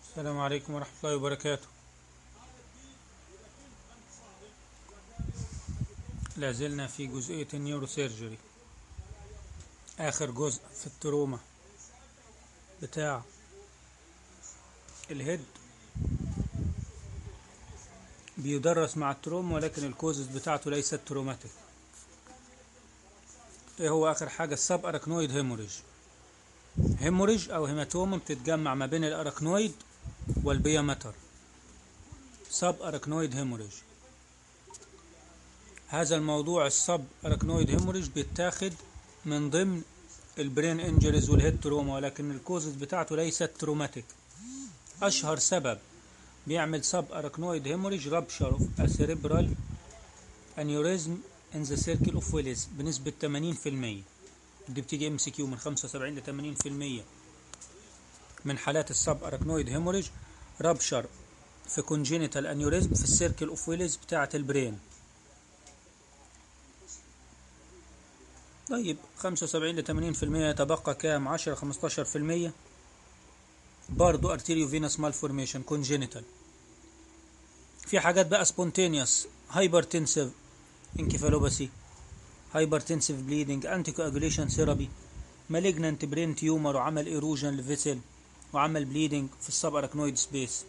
السلام عليكم ورحمة الله وبركاته لازلنا في جزئية النيوروسيرجري آخر جزء في التروما بتاع الهيد بيدرس مع التروما ولكن الكوزز بتاعته ليست تروماتيك ايه هو اخر حاجة السب اراكنويد هيموريج هيموريج او هيماتوما بتتجمع ما بين الاراكنويد والبيامتر سب اراكنويد هيموريج هذا الموضوع السب اراكنويد هيموريج بيتاخد من ضمن البرين انجريز والهيد تروما ولكن الكوزز بتاعته ليست تروماتيك اشهر سبب بيعمل سب اراكنويد هيموريج رابشر اوف سيريبرال انيوريزم ان ذا سيركل اوف ويلز بنسبة 80% دي بتيجي ام سي كيو من 75 ل 80% من حالات السب اراكنويد هيموريج رابشر في كونجينيتال انيوريزم في السيركل اوف ويلز بتاعة البرين طيب 75 ل 80% يتبقى كام 10 15% برضو ارتيريو فينس مالفورميشن كونجينيتال في حاجات بقى سبونتينيوس هايبرتنسيف انكفالوباسي هايبرتنسيف بليدنج انتي كواجوليشن ثيرابي مالجنانت برين تيومر وعمل ايروجن لفيسل وعمل بليدنج في السب اراكنويد سبيس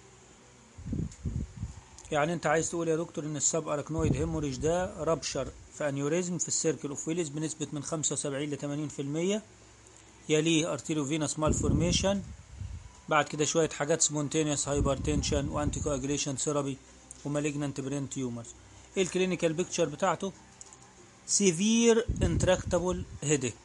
يعني انت عايز تقول يا دكتور ان السب اراكنويد هيموريج ده رابشر في انيوريزم في السيركل اوف ويلز بنسبة من 75 ل 80% يليه ارتيريو فينس مالفورميشن بعد كده شوية حاجات سبونتينيوس هايبرتنشن وانتي كواجوليشن ثيرابي ومالجنانت برين تيومرز ايه الكلينيكال بيكتشر بتاعته سيفير انتراكتابل هيديك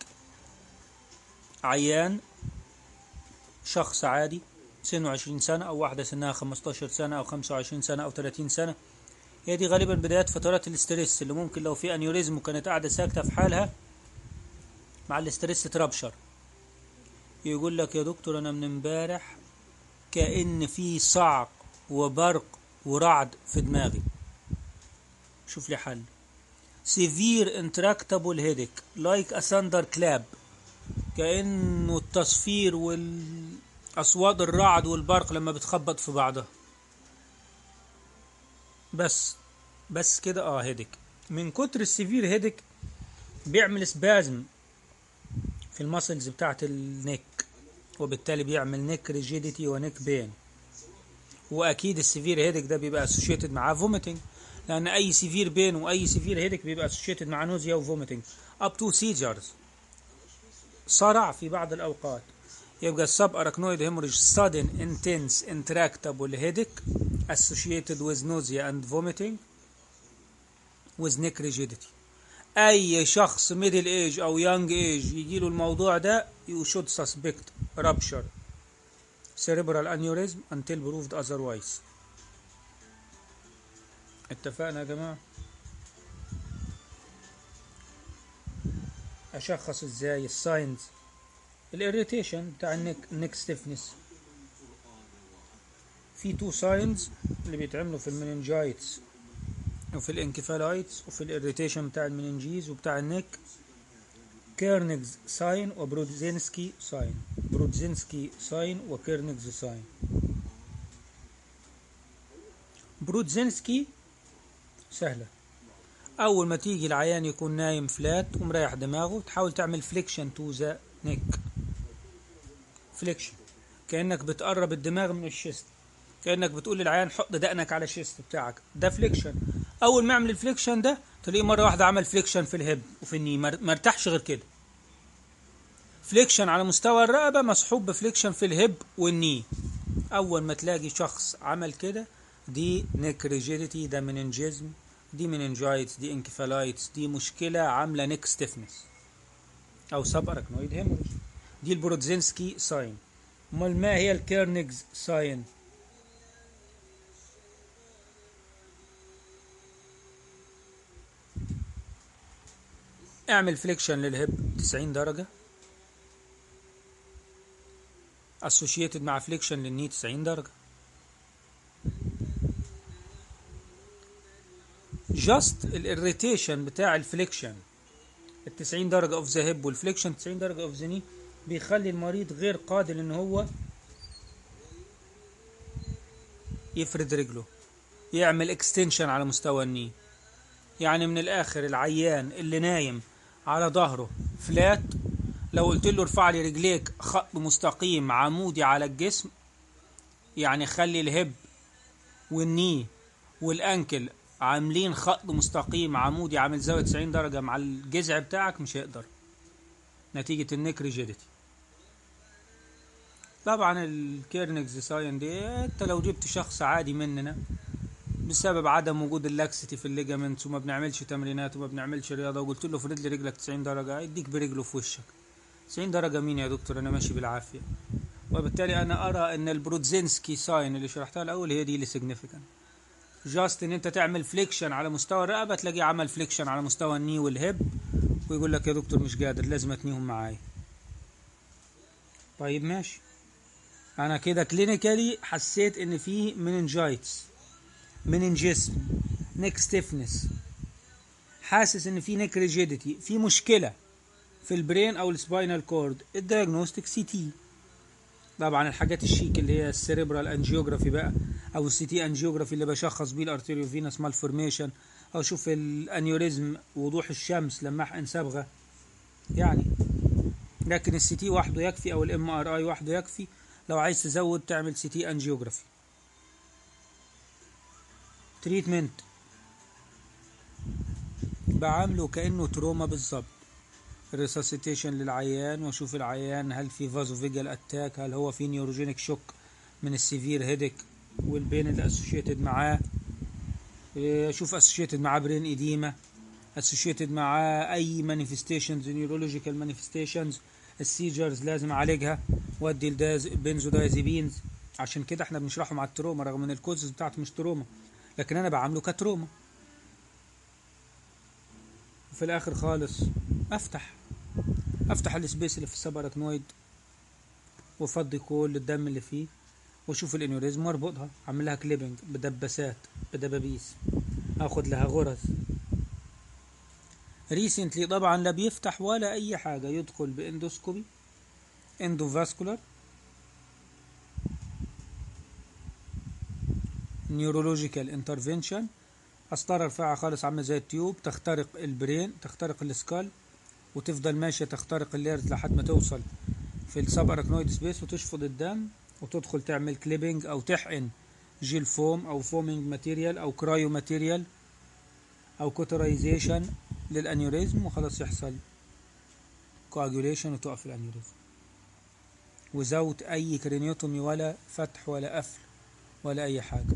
عيان شخص عادي سنه 20 سنة أو واحدة سنها 15 سنة أو 25 سنة أو 30 سنة هي دي غالبا بدايات فترات الاسترس اللي ممكن لو في انيوريزم وكانت قاعدة ساكتة في حالها مع الاسترس ترابشر يقول لك يا دكتور أنا من امبارح كأن في صعق وبرق ورعد في دماغي شوف لي حل سيفير انتراكتابل هيديك لايك اساندر كلاب كأنه التصفير والأصوات الرعد والبرق لما بتخبط في بعضها بس بس كده اه هيديك من كتر السيفير هيديك بيعمل سبازم في المسلز بتاعت النك وبالتالي بيعمل نك ريجيديتي ونك بين واكيد السيفير هيديك ده بيبقى اسوشيتد معاه فوميتنج لان اي سيفير بين واي سيفير هيديك بيبقى اسوشيتد مع نوزيا وفوميتنج اب تو سيجرز صرع في بعض الاوقات يبقى السب اراكنويد هيموريج sudden intense intractable headache associated with nausea and vomiting with neck rigidity اي شخص ميدل ايج او يونج ايج يجي له الموضوع ده you should suspect rupture cerebral aneurysm until proved otherwise اتفقنا يا جماعه اشخص ازاي الساينز الاريتيشن بتاع النك النك ستيفنس في تو ساينز اللي بيتعملوا في المننجايتس وفي الانكفالايتس وفي الاريتيشن بتاع المننجيز وبتاع النك كيرنيجز ساين وبرودزينسكي ساين برودزينسكي ساين وكيرنيجز ساين برودزينسكي سهله اول ما تيجي العيان يكون نايم فلات ومريح دماغه تحاول تعمل فليكشن تو ذا نيك فليكشن كانك بتقرب الدماغ من الشيست كانك بتقول للعيان حط دقنك على الشيست بتاعك ده فليكشن اول ما يعمل الفليكشن ده تلاقيه مره واحده عمل فليكشن في الهب وفي الني ما ارتاحش غير كده فليكشن على مستوى الرقبه مصحوب بفليكشن في الهب والني اول ما تلاقي شخص عمل كده دي نيك ريجيديتي ده مننجيزم دي مننجايتس دي انكفالايتس دي مشكلة عاملة نيك ستيفنس أو سب أراكنويد هيموريج دي البرودزينسكي ساين أمال ما هي الكيرنيجز ساين اعمل فليكشن للهب 90 درجة اسوشيتد مع فليكشن للني 90 درجة جاست الاريتيشن بتاع الفليكشن ال 90 درجه اوف ذا هيب والفليكشن 90 درجه اوف ذا ني بيخلي المريض غير قادر ان هو يفرد رجله يعمل اكستنشن على مستوى الني يعني من الاخر العيان اللي نايم على ظهره فلات لو قلت له ارفع لي رجليك خط مستقيم عمودي على الجسم يعني خلي الهب والني والانكل عاملين خط مستقيم عمودي عامل زاويه 90 درجه مع الجذع بتاعك مش هيقدر نتيجه النيك ريجيديتي طبعا الكيرنكز ساين دي انت لو جبت شخص عادي مننا بسبب عدم وجود اللاكسيتي في الليجامنتس وما بنعملش تمرينات وما بنعملش رياضه وقلت له فرد لي رجلك 90 درجه يديك برجله في وشك 90 درجه مين يا دكتور انا ماشي بالعافيه وبالتالي انا ارى ان البرودزينسكي ساين اللي شرحتها الاول هي دي اللي سيجنيفيكانت جاست ان انت تعمل فليكشن على مستوى الرقبه تلاقيه عمل فليكشن على مستوى الني والهب ويقول لك يا دكتور مش قادر لازم اتنيهم معايا طيب ماشي انا كده كلينيكالي حسيت ان في مننجايتس مننجسم نيك ستيفنس حاسس ان في نيك ريجيديتي في مشكله في البرين او السباينال كورد الدياجنوستيك سي تي طبعا الحاجات الشيك اللي هي السيريبرال انجيوجرافي بقى او السي تي انجيوجرافي اللي بشخص بيه الارتيريو فينس مالفورميشن او اشوف الانيوريزم وضوح الشمس لما احقن صبغه يعني لكن السي تي وحده يكفي او الام ار اي وحده يكفي لو عايز تزود تعمل سي تي انجيوجرافي تريتمنت بعامله كانه تروما بالظبط ريساسيتيشن للعيان واشوف العيان هل في فازو فيجال اتاك هل هو في نيوروجينيك شوك من السيفير هيدك والبين اللي اسوشيتد معاه اشوف اسوشيتد معاه برين اديما اسوشيتد معاه اي مانيفستيشنز نيورولوجيكال مانيفستيشنز السيجرز لازم اعالجها وادي الداز بنزودايزيبينز عشان كده احنا بنشرحه مع التروما رغم ان الكوزز بتاعته مش تروما لكن انا بعامله كتروما وفي الاخر خالص افتح افتح السبيس اللي في السباركنويد وافضي كل الدم اللي فيه واشوف الانيوريزم واربطها اعمل لها كليبنج بدباسات بدبابيس اخد لها غرز ريسنتلي طبعا لا بيفتح ولا اي حاجه يدخل باندوسكوبي اندوفاسكولار نيورولوجيكال انترفنشن قسطره رفيعه خالص عامله زي التيوب تخترق البرين تخترق السكال وتفضل ماشيه تخترق الليرز لحد ما توصل في السب اراكنويد سبيس وتشفط الدم وتدخل تعمل كليبنج او تحقن جيل فوم او فومينج ماتيريال او كرايو ماتيريال او كوترايزيشن للانيوريزم وخلاص يحصل كواجوليشن وتقف الانيوريزم وزوت اي كرينيوتومي ولا فتح ولا قفل ولا اي حاجه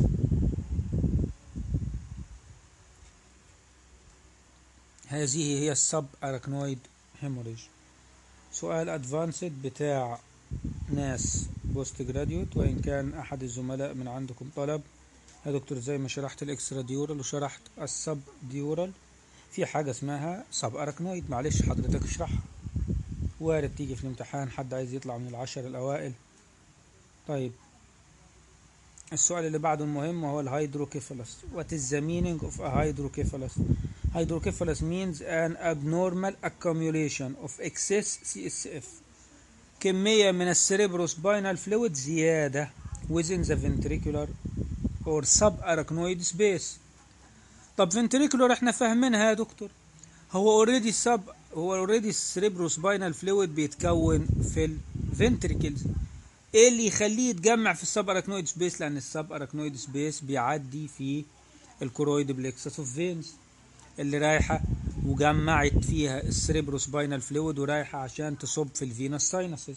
هذه هي السب اراكنويد هيموريج سؤال ادفانسد بتاع ناس بوست جراديوت وان كان احد الزملاء من عندكم طلب يا دكتور زي ما شرحت الاكسترا ديورال وشرحت السب ديورال في حاجه اسمها سب اراكنويد معلش حضرتك اشرحها وارد تيجي في الامتحان حد عايز يطلع من العشر الاوائل طيب السؤال اللي بعده المهم وهو الهيدروكيفالس What is the meaning of a hydrocephalus Hydrocephalus means an abnormal accumulation of excess CSF كمية من السيريبروسباينال فلويد زيادة within the ventricular or subarachnoid space طب ventricular احنا فاهمينها يا دكتور هو اوريدي سب هو اوريدي السيريبروسباينال فلويد بيتكون في الفنتريكلز ايه اللي يخليه يتجمع في السب اراكنويد سبيس لان السب اراكنويد سبيس بيعدي في الكورويد بلكسس اوف فينز اللي رايحه وجمعت فيها السريبروسباينال فلويد ورايحه عشان تصب في الفينس ساينسز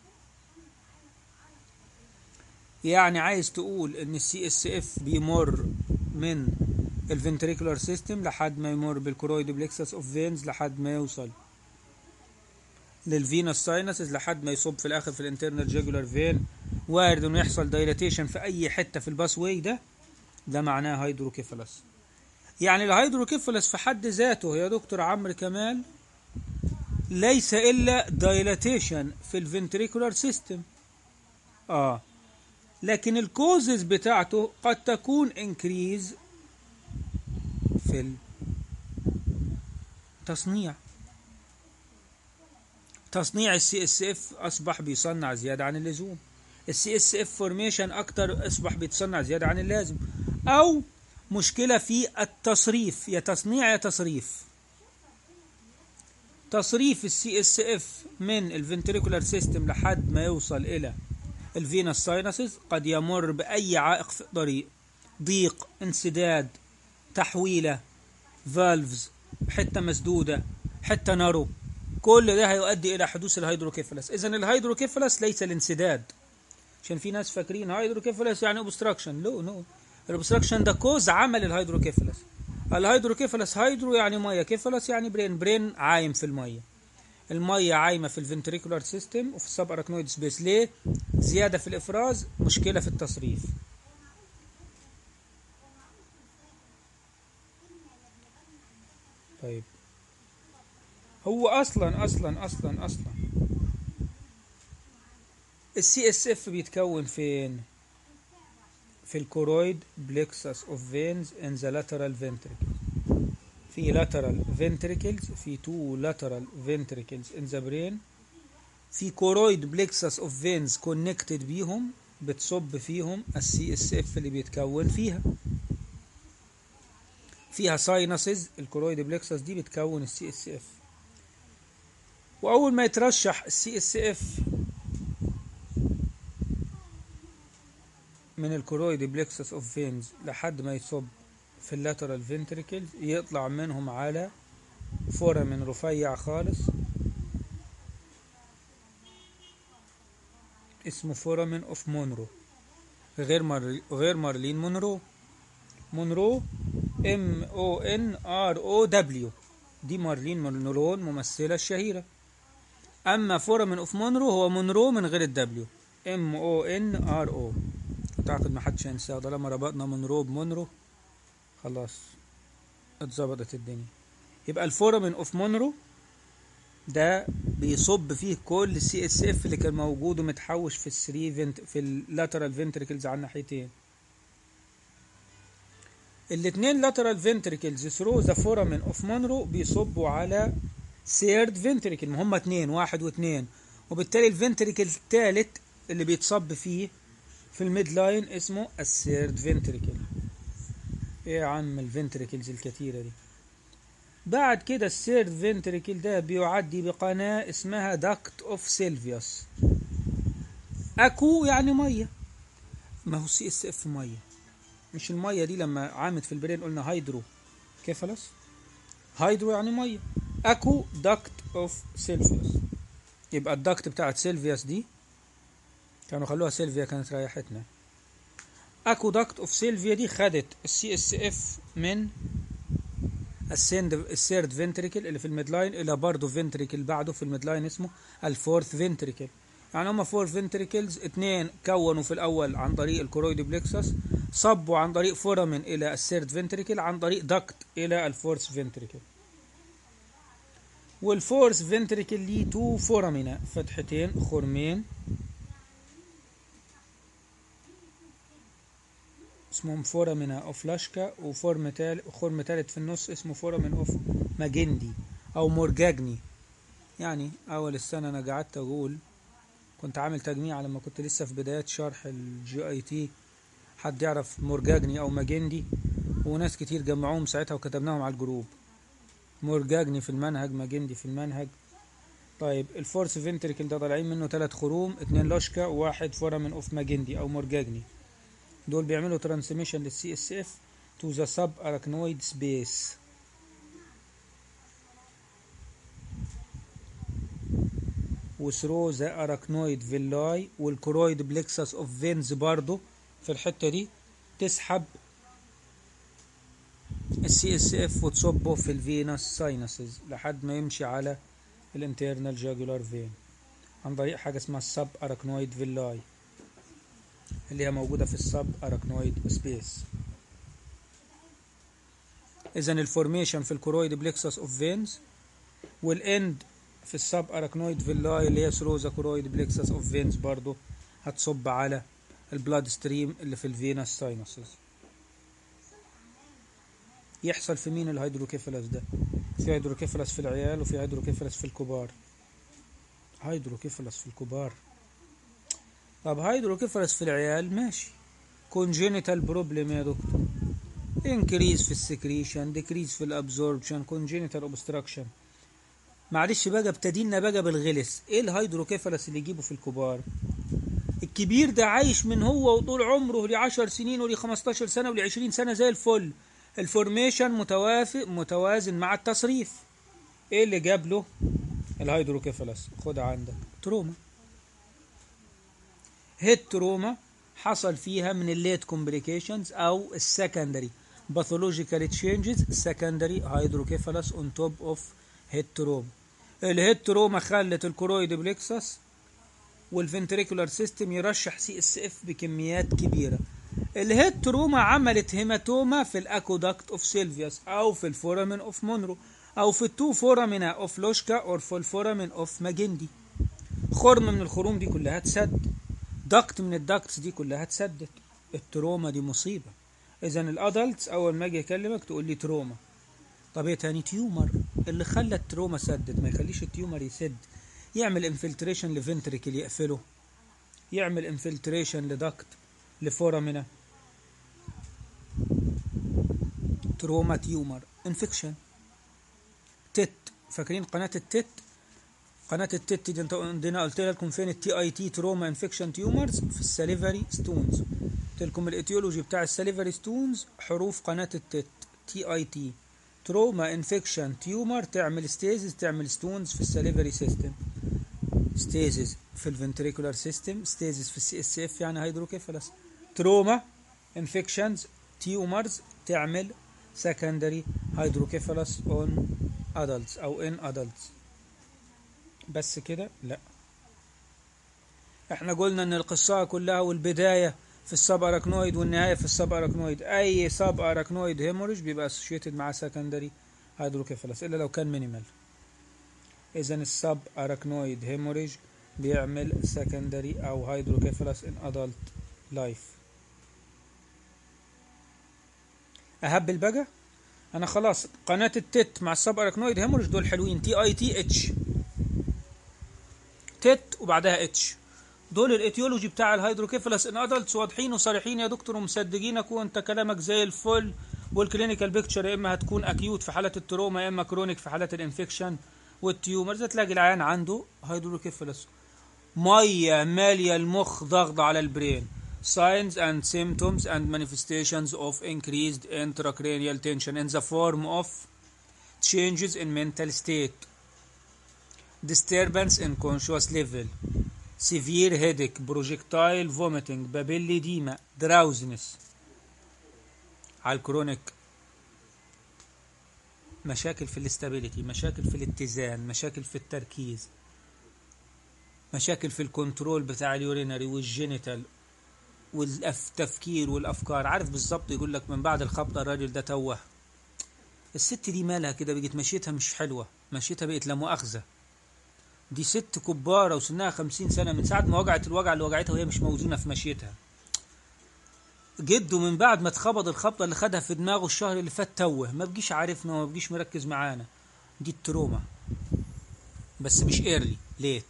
يعني عايز تقول ان السي اس اف بيمر من الفنتريكولار سيستم لحد ما يمر بالكورويد بلكسس اوف فينز لحد ما يوصل للفينس ساينسز لحد ما يصب في الاخر في الانترنال جاجولار فين وارد انه يحصل دايلاتيشن في اي حته في الباس واي ده ده معناه هيدروكيفالس يعني الهيدروكيفالس في حد ذاته يا دكتور عمرو كمال ليس الا دايلاتيشن في الفنتريكولار سيستم اه لكن الكوزز بتاعته قد تكون انكريز في التصنيع تصنيع السي اس اف اصبح بيصنع زياده عن اللزوم السي اس اف فورميشن اكتر اصبح بيتصنع زياده عن اللازم او مشكله في التصريف يا تصنيع يا تصريف تصريف السي اس اف من الفنتريكولار سيستم لحد ما يوصل الى الفينس ساينسز قد يمر باي عائق في الطريق ضيق انسداد تحويله فالفز حته مسدوده حته نارو كل ده هيؤدي الى حدوث الهيدروكيفالس اذا الهيدروكيفالس ليس الانسداد عشان في ناس فاكرين هيدروكيفالس يعني اوبستراكشن لو نو الاوبستراكشن ده كوز عمل الهيدروكيفالس الهيدروكيفالس هيدرو يعني ميه كيفالس يعني برين برين عايم في الميه الميه عايمه في الفنتريكولار سيستم وفي السب اراكنويد سبيس ليه زياده في الافراز مشكله في التصريف طيب هو اصلا اصلا اصلا اصلا السي اس اف بيتكون فين في الكورويد بليكسس اوف فينز ان ذا لاترال ventricles في lateral ventricles في two lateral ventricles in the brain في كورويد بليكسس اوف فينز كونكتد بيهم بتصب فيهم السي اس اف اللي بيتكون فيها فيها ساينسز الكورويد بليكسس دي بتكون السي اس اف واول ما يترشح السي اس اف من الكورويد بليكسس اوف فينز لحد ما يصب في اللاترال فينتريكلز يطلع منهم على فورامين رفيع خالص اسمه فورامين اوف مونرو غير مار... غير مارلين مونرو مونرو ام او ان ار او دبليو دي مارلين مونرو الممثلة الشهيرة اما فورامين اوف مونرو هو مونرو من غير الدبليو ام او ان ار او اعتقد ما حدش هينساه طالما ربطنا مونرو بمونرو خلاص اتظبطت الدنيا يبقى الفورامين اوف مونرو ده بيصب فيه كل السي اس اف اللي كان موجود ومتحوش في الثري فينت في اللاترال فينتريكلز على الناحيتين الاثنين لاترال فينتريكلز ثرو ذا فورامين اوف مونرو بيصبوا على سيرد فينتريكل ما هم اتنين واحد واتنين وبالتالي الفنتريكل الثالث اللي بيتصب فيه في الميد لاين اسمه السيرد فنتريكل ايه يا عم الفنتريكلز الكتيرة دي بعد كده السيرد فنتريكل ده بيعدي بقناة اسمها داكت اوف سيلفيوس اكو يعني مية ما هو سي اس اف مية مش المية دي لما عامت في البرين قلنا هيدرو كيفالس هيدرو يعني مية اكو داكت اوف سيلفيوس يبقى الداكت بتاعت سيلفيوس دي كانوا خلوها سيلفيا كانت ريحتنا اكو داكت اوف سيلفيا دي خدت السي اس اف من السند السيرد فنتريكل اللي في الميد لاين الى برضه فنتريكل بعده في الميد لاين اسمه الفورث فنتريكل يعني هما فور فنتريكلز اتنين كونوا في الاول عن طريق الكورويد بليكسس صبوا عن طريق فورامين الى السيرد فنتريكل عن طريق داكت الى الفورث فنتريكل والفورث فنتريكل ليه تو فورامينا فتحتين خرمين اسمهم فورامينا اوف لاشكا وفورم تال خرم تالت في النص اسمه فورامين اوف ماجندي او مورجاجني يعني اول السنه انا قعدت اقول كنت عامل تجميع لما كنت لسه في بدايات شرح الجي اي تي حد يعرف مورجاجني او ماجندي وناس كتير جمعوهم ساعتها وكتبناهم على الجروب مورجاجني في المنهج ماجندي في المنهج طيب الفورس فينتريكل ده طالعين منه ثلاث خروم اتنين لاشكا وواحد فورامين اوف ماجندي او مورجاجني دول بيعملوا ترانسميشن للسي اس اف تو ذا سب اراكنويد سبيس وثرو ذا اراكنويد فيلاي والكرويد بليكسس اوف فينز برضو في الحته دي تسحب السي اس اف وتصبه في الفينس ساينسز لحد ما يمشي على الانترنال جاجولار فين عن طريق حاجه اسمها السب اراكنويد فيلاي اللي هي موجودة في السب اراكنويد سبيس اذا الفورميشن في الكورويد بليكسس اوف فينز والاند في السب اراكنويد فيلاي اللي هي ثرو ذا كورويد بليكسس اوف فينز برضو هتصب على البلاد ستريم اللي في الفينس ساينسز يحصل في مين الهيدروكيفالس ده في هيدروكيفالس في العيال وفي هيدروكيفالس في الكبار هيدروكيفالس في الكبار طب هيدروكيفالس في العيال ماشي كونجينيتال بروبلم يا دكتور انكريز في السكريشن ديكريز في الابزوربشن كونجينيتال اوبستراكشن معلش بقى ابتدينا بقى بالغلس ايه الهيدروكيفالس اللي يجيبه في الكبار الكبير ده عايش من هو وطول عمره ل 10 سنين ول 15 سنه ول 20 سنه زي الفل الفورميشن متوافق متوازن مع التصريف ايه اللي جاب له الهيدروكيفالس خد عندك تروما هيد تروما حصل فيها من الليت كومبليكيشنز او السكندري باثولوجيكال تشينجز سكندري هيدروكيفالس اون توب اوف هيد تروما الهيد تروما خلت الكرويد بليكسس والفنتريكولار سيستم يرشح سي اس اف بكميات كبيره الهيد تروما عملت هيماتوما في الاكودكت اوف سيلفيوس او في الفورامين اوف مونرو او في التو فورامينا اوف لوشكا او في الفورامين اوف ماجندي خرم من الخروم دي كلها تسد دكت من الدكتس دي كلها تسدت التروما دي مصيبه اذا الادلتس اول ما اجي اكلمك تقول لي تروما طب ايه تاني تيومر اللي خلى التروما سدت ما يخليش التيومر يسد يعمل انفلتريشن لفنتريكل يقفله يعمل انفلتريشن لدكت لفورامينا تروما تيومر انفكشن تت فاكرين قناه التت قناه التت دي انت عندنا قلت لكم فين التي اي تي تروما انفكشن تيومرز في السليفري ستونز قلت لكم الايتيولوجي بتاع السليفري ستونز حروف قناه التت تي اي تي تروما انفكشن تيومر تعمل ستيزز تعمل ستونز في السليفري سيستم ستيزز في الفنتريكولار سيستم ستيزز في السي اس اف يعني هيدروكيفالس تروما انفكشنز تيومرز تعمل secondary hydrocephalus on adults او in adults بس كده لا احنا قلنا ان القصة كلها والبداية في السب اراكنويد والنهاية في السب اراكنويد اي سب اراكنويد هيموريج بيبقى associated مع secondary hydrocephalus الا لو كان مينيمال اذا السب اراكنويد هيموريج بيعمل secondary او hydrocephalus in adult life اهبل بقى انا خلاص قناه التت مع السب اراكنويد هيموريج دول حلوين تي اي تي اتش تت وبعدها اتش دول الايتيولوجي بتاع الهيدروكيفالس ان ادلتس واضحين وصريحين يا دكتور ومصدقينك وانت كلامك زي الفل والكلينيكال بيكتشر يا اما هتكون اكيوت في حاله التروما يا اما كرونيك في حالات الانفكشن والتيومرز تلاقي العيان عنده هيدروكيفالس ميه ماليه المخ ضغط على البرين signs and symptoms and manifestations of increased intracranial tension in the form of changes in mental state, disturbance in conscious level, severe headache, projectile vomiting, babylledema, drowsiness. على الكرونيك مشاكل في الاستابيليتي مشاكل في الاتزان مشاكل في التركيز مشاكل في الكنترول بتاع اليورينري والجينيتال والتفكير والافكار عارف بالظبط يقول لك من بعد الخبطه الراجل ده توه الست دي مالها كده بقت مشيتها مش حلوه مشيتها بقت لا مؤاخذه دي ست كباره وسنها خمسين سنه من ساعه ما وجعت الوجع اللي وجعتها وهي مش موزونه في مشيتها جده من بعد ما اتخبط الخبطه اللي خدها في دماغه الشهر اللي فات توه ما بقيش عارفنا وما بقيش مركز معانا دي التروما بس مش ايرلي ليت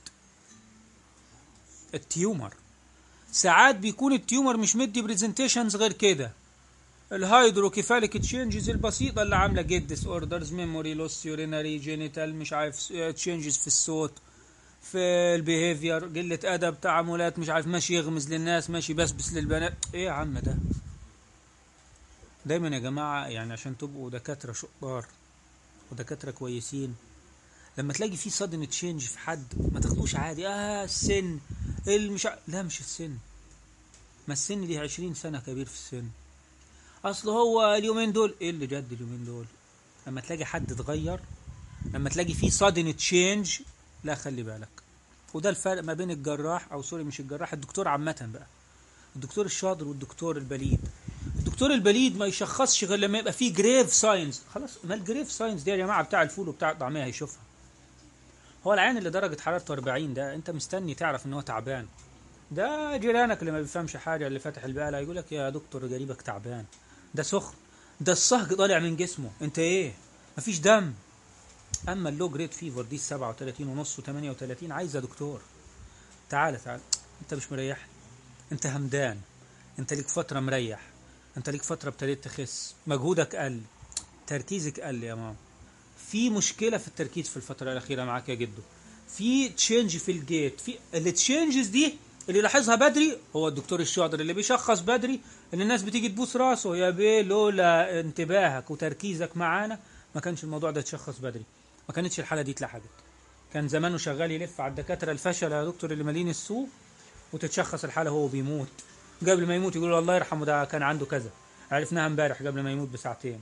التيومر ساعات بيكون التيومر مش مدي بريزنتيشنز غير كده الهيدروكيفاليك تشينجز البسيطه اللي عامله جيت ديس اوردرز ميموري لوس يورينري جينيتال مش عارف تشينجز في الصوت في البيهيفير قله ادب تعاملات مش عارف ماشي يغمز للناس ماشي بسبس للبنات ايه يا عم ده دايما يا جماعه يعني عشان تبقوا دكاتره شطار ودكاتره كويسين لما تلاقي في صدمة تشينج في حد ما تاخدوش عادي اه السن المش لا مش السن ما السن دي عشرين سنة كبير في السن اصل هو اليومين دول ايه اللي جد اليومين دول لما تلاقي حد اتغير لما تلاقي في صدمة تشينج لا خلي بالك وده الفرق ما بين الجراح او سوري مش الجراح الدكتور عامة بقى الدكتور الشاطر والدكتور البليد الدكتور البليد ما يشخصش غير لما يبقى فيه جريف ساينز خلاص ما الجريف ساينز دي يا جماعه بتاع الفول وبتاع الطعميه هيشوفها هو العيان اللي درجه حرارته 40 ده انت مستني تعرف ان هو تعبان ده جيرانك اللي ما بيفهمش حاجه اللي فاتح البقاله يقول لك يا دكتور قريبك تعبان ده سخن ده الصهج طالع من جسمه انت ايه مفيش دم اما اللو جريد فيفر دي 37 ونص و38 عايزه دكتور تعالى تعالى انت مش مريحني انت همدان انت ليك فتره مريح انت ليك فتره ابتديت تخس مجهودك قل تركيزك قل يا ماما في مشكله في التركيز في الفتره الاخيره معاك يا جدو في تشينج في الجيت في التشينجز دي اللي لاحظها بدري هو الدكتور الشاطر اللي بيشخص بدري ان الناس بتيجي تبوس راسه يا بيه لولا انتباهك وتركيزك معانا ما كانش الموضوع ده اتشخص بدري ما كانتش الحاله دي اتلحقت كان زمانه شغال يلف على الدكاتره الفشل يا دكتور اللي مالين السوق وتتشخص الحاله هو بيموت قبل ما يموت يقولوا الله يرحمه ده كان عنده كذا عرفناها امبارح قبل ما يموت بساعتين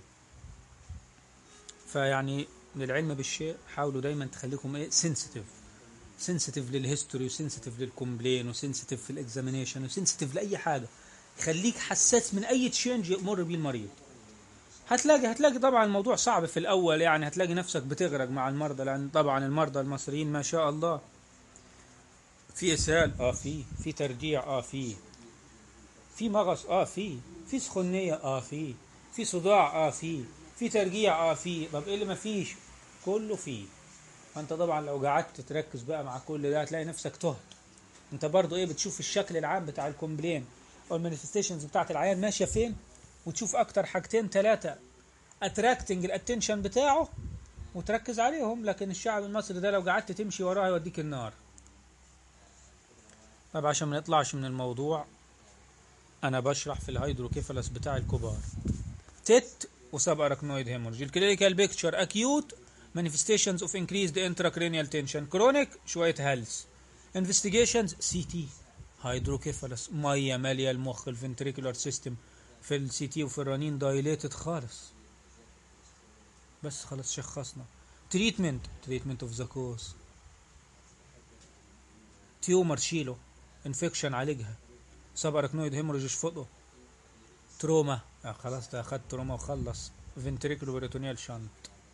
فيعني للعلم بالشيء حاولوا دايما تخليكم ايه سنسيتيف سنسيتيف للهيستوري وسنسيتيف للكومبلين وسنسيتيف في الاكزامينيشن وسنسيتيف لاي حاجه خليك حساس من اي تشينج يمر بيه المريض هتلاقي هتلاقي طبعا الموضوع صعب في الاول يعني هتلاقي نفسك بتغرق مع المرضى لان طبعا المرضى المصريين ما شاء الله في اسهال اه في في ترجيع اه في في مغص اه في في سخونيه اه في في صداع اه في في ترجيع اه في طب ايه اللي ما فيش كله فيه فانت طبعا لو قعدت تركز بقى مع كل ده هتلاقي نفسك تهت انت برضو ايه بتشوف الشكل العام بتاع الكومبلين او المانيفستيشنز بتاعت العيان ماشيه فين وتشوف اكتر حاجتين ثلاثه اتراكتنج الاتنشن بتاعه وتركز عليهم لكن الشعب المصري ده لو قعدت تمشي وراه يوديك النار طب عشان ما نطلعش من الموضوع انا بشرح في الهيدروكيفالس بتاع الكبار تيت وسب اراكنويد هيمورج الكلينيكال بيكتشر اكيوت manifestations of increased intracranial tension chronic شويه هلس investigations سي تي هيدروكيفالس ميه ماليه المخ الفنتريكولار سيستم في السي تي وفي الرنين دايليتد خالص بس خلاص شخصنا تريتمنت تريتمنت اوف ذا كوز تيومر شيله انفكشن عالجها سب اراكنويد هيموريج اشفطه تروما آه خلاص ده اخدت تروما وخلص فنتريكولو بريتونيال شانت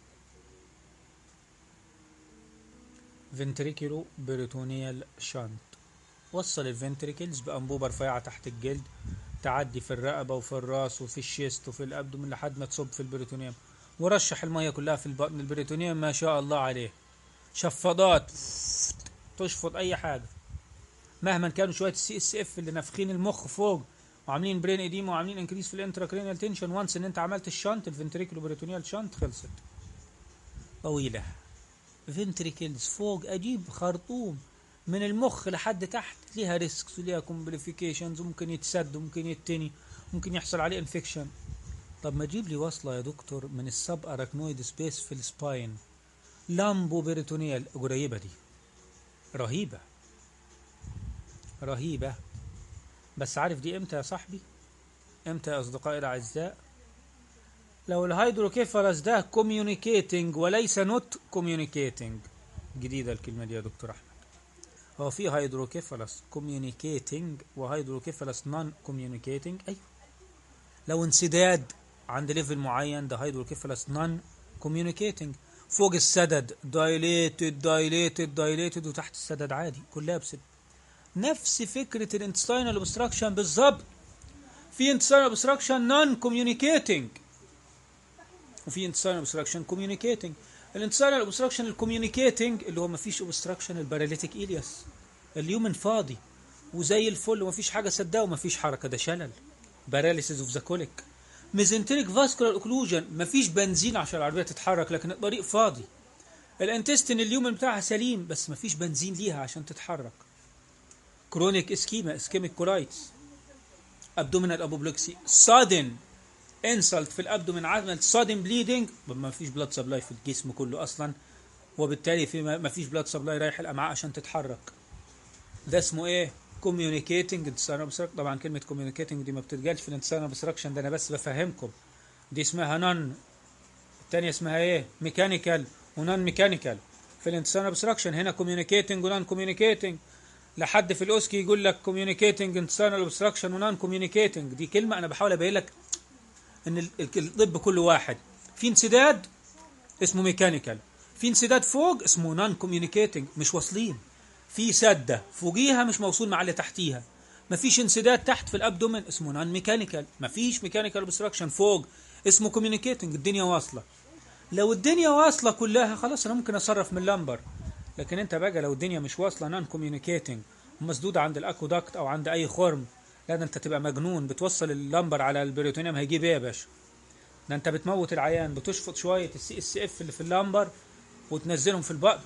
فنتريكولو بريتونيال شانت وصل الفنتريكلز بأنبوبة رفيعة تحت الجلد تعدي في الرقبة وفي الراس وفي الشيست وفي الأبدومن لحد ما تصب في البريتونيوم ورشح المية كلها في البطن البريتونيوم ما شاء الله عليه شفاضات تشفط أي حاجة مهما كانوا شوية السي اس اف اللي نافخين المخ فوق وعاملين برين اديما وعاملين انكريس في الانتراكرينيال تنشن وانس ان انت عملت الشنط الفنتريكولو بريتونيال شنط خلصت طويلة فنتريكلز فوق اجيب خرطوم من المخ لحد تحت ليها ريسكس وليها كومبليفيكيشنز وممكن يتسد وممكن يتني ممكن يحصل عليه انفكشن طب ما تجيب لي وصله يا دكتور من السب اراكنويد سبيس في السباين لامبو بريتونيال قريبه دي رهيبه رهيبه بس عارف دي امتى يا صاحبي امتى يا اصدقائي الاعزاء لو الهيدروكيفالس ده كوميونيكيتنج وليس نوت كوميونيكيتنج جديده الكلمه دي يا دكتور احمد هو في هيدروكيفالس كوميونيكيتنج وهيدروكيفالس نون كوميونيكيتنج ايوه لو انسداد عند ليفل معين ده هيدروكيفالس نون كوميونيكيتنج فوق السدد دايليتد دايليتد دايليتد وتحت السدد عادي كلها بسد نفس فكره الانتستينال اوبستراكشن بالظبط في انتستينال اوبستراكشن نون كوميونيكيتنج وفي انتستينال اوبستراكشن كوميونيكيتنج الانتستينال اوبستراكشن الكوميونيكيتنج اللي هو ما فيش اوبستراكشن الباراليتيك الياس اليومن فاضي وزي الفل وما فيش حاجه سداه وما فيش حركه ده شلل باراليسيس اوف ذا كوليك ميزنتريك فاسكولار اوكلوجن ما فيش بنزين عشان العربيه تتحرك لكن الطريق فاضي الانتستين اليومن بتاعها سليم بس ما فيش بنزين ليها عشان تتحرك كرونيك اسكيما اسكيميك كولايتس ابدومينال ابوبلكسي سادن انسلت في الابدومين عملت سادن بليدنج ما فيش بلاد سبلاي في الجسم كله اصلا وبالتالي في ما فيش بلاد سبلاي رايح الامعاء عشان تتحرك ده اسمه ايه كوميونيكيتنج طبعا كلمه كوميونيكيتنج دي ما بتتقالش في الانتستان اوبستراكشن ده انا بس بفهمكم دي اسمها نون الثانيه اسمها ايه ميكانيكال ونون ميكانيكال في الانتستان اوبستراكشن هنا كوميونيكيتنج ونون كوميونيكيتنج لحد في الاوسكي يقول لك كوميونيكيتنج انتستانال اوبستراكشن ونون كوميونيكيتنج دي كلمه انا بحاول ابين لك ان الطب كله واحد في انسداد اسمه ميكانيكال في انسداد فوق اسمه نون كوميونيكيتنج مش واصلين في سده فوقيها مش موصول مع اللي تحتيها مفيش انسداد تحت في الابدومين اسمه نون ميكانيكال مفيش ميكانيكال اوبستراكشن فوق اسمه كوميونيكيتنج الدنيا واصله لو الدنيا واصله كلها خلاص انا ممكن اصرف من اللمبر لكن انت بقى لو الدنيا مش واصله نون كوميونيكيتنج ومسدوده عند الاكودكت او عند اي خرم لا ده انت تبقى مجنون بتوصل اللمبر على البريتونيوم هيجيب ايه يا باشا ده انت بتموت العيان بتشفط شويه السي اس اف اللي في اللمبر وتنزلهم في البطن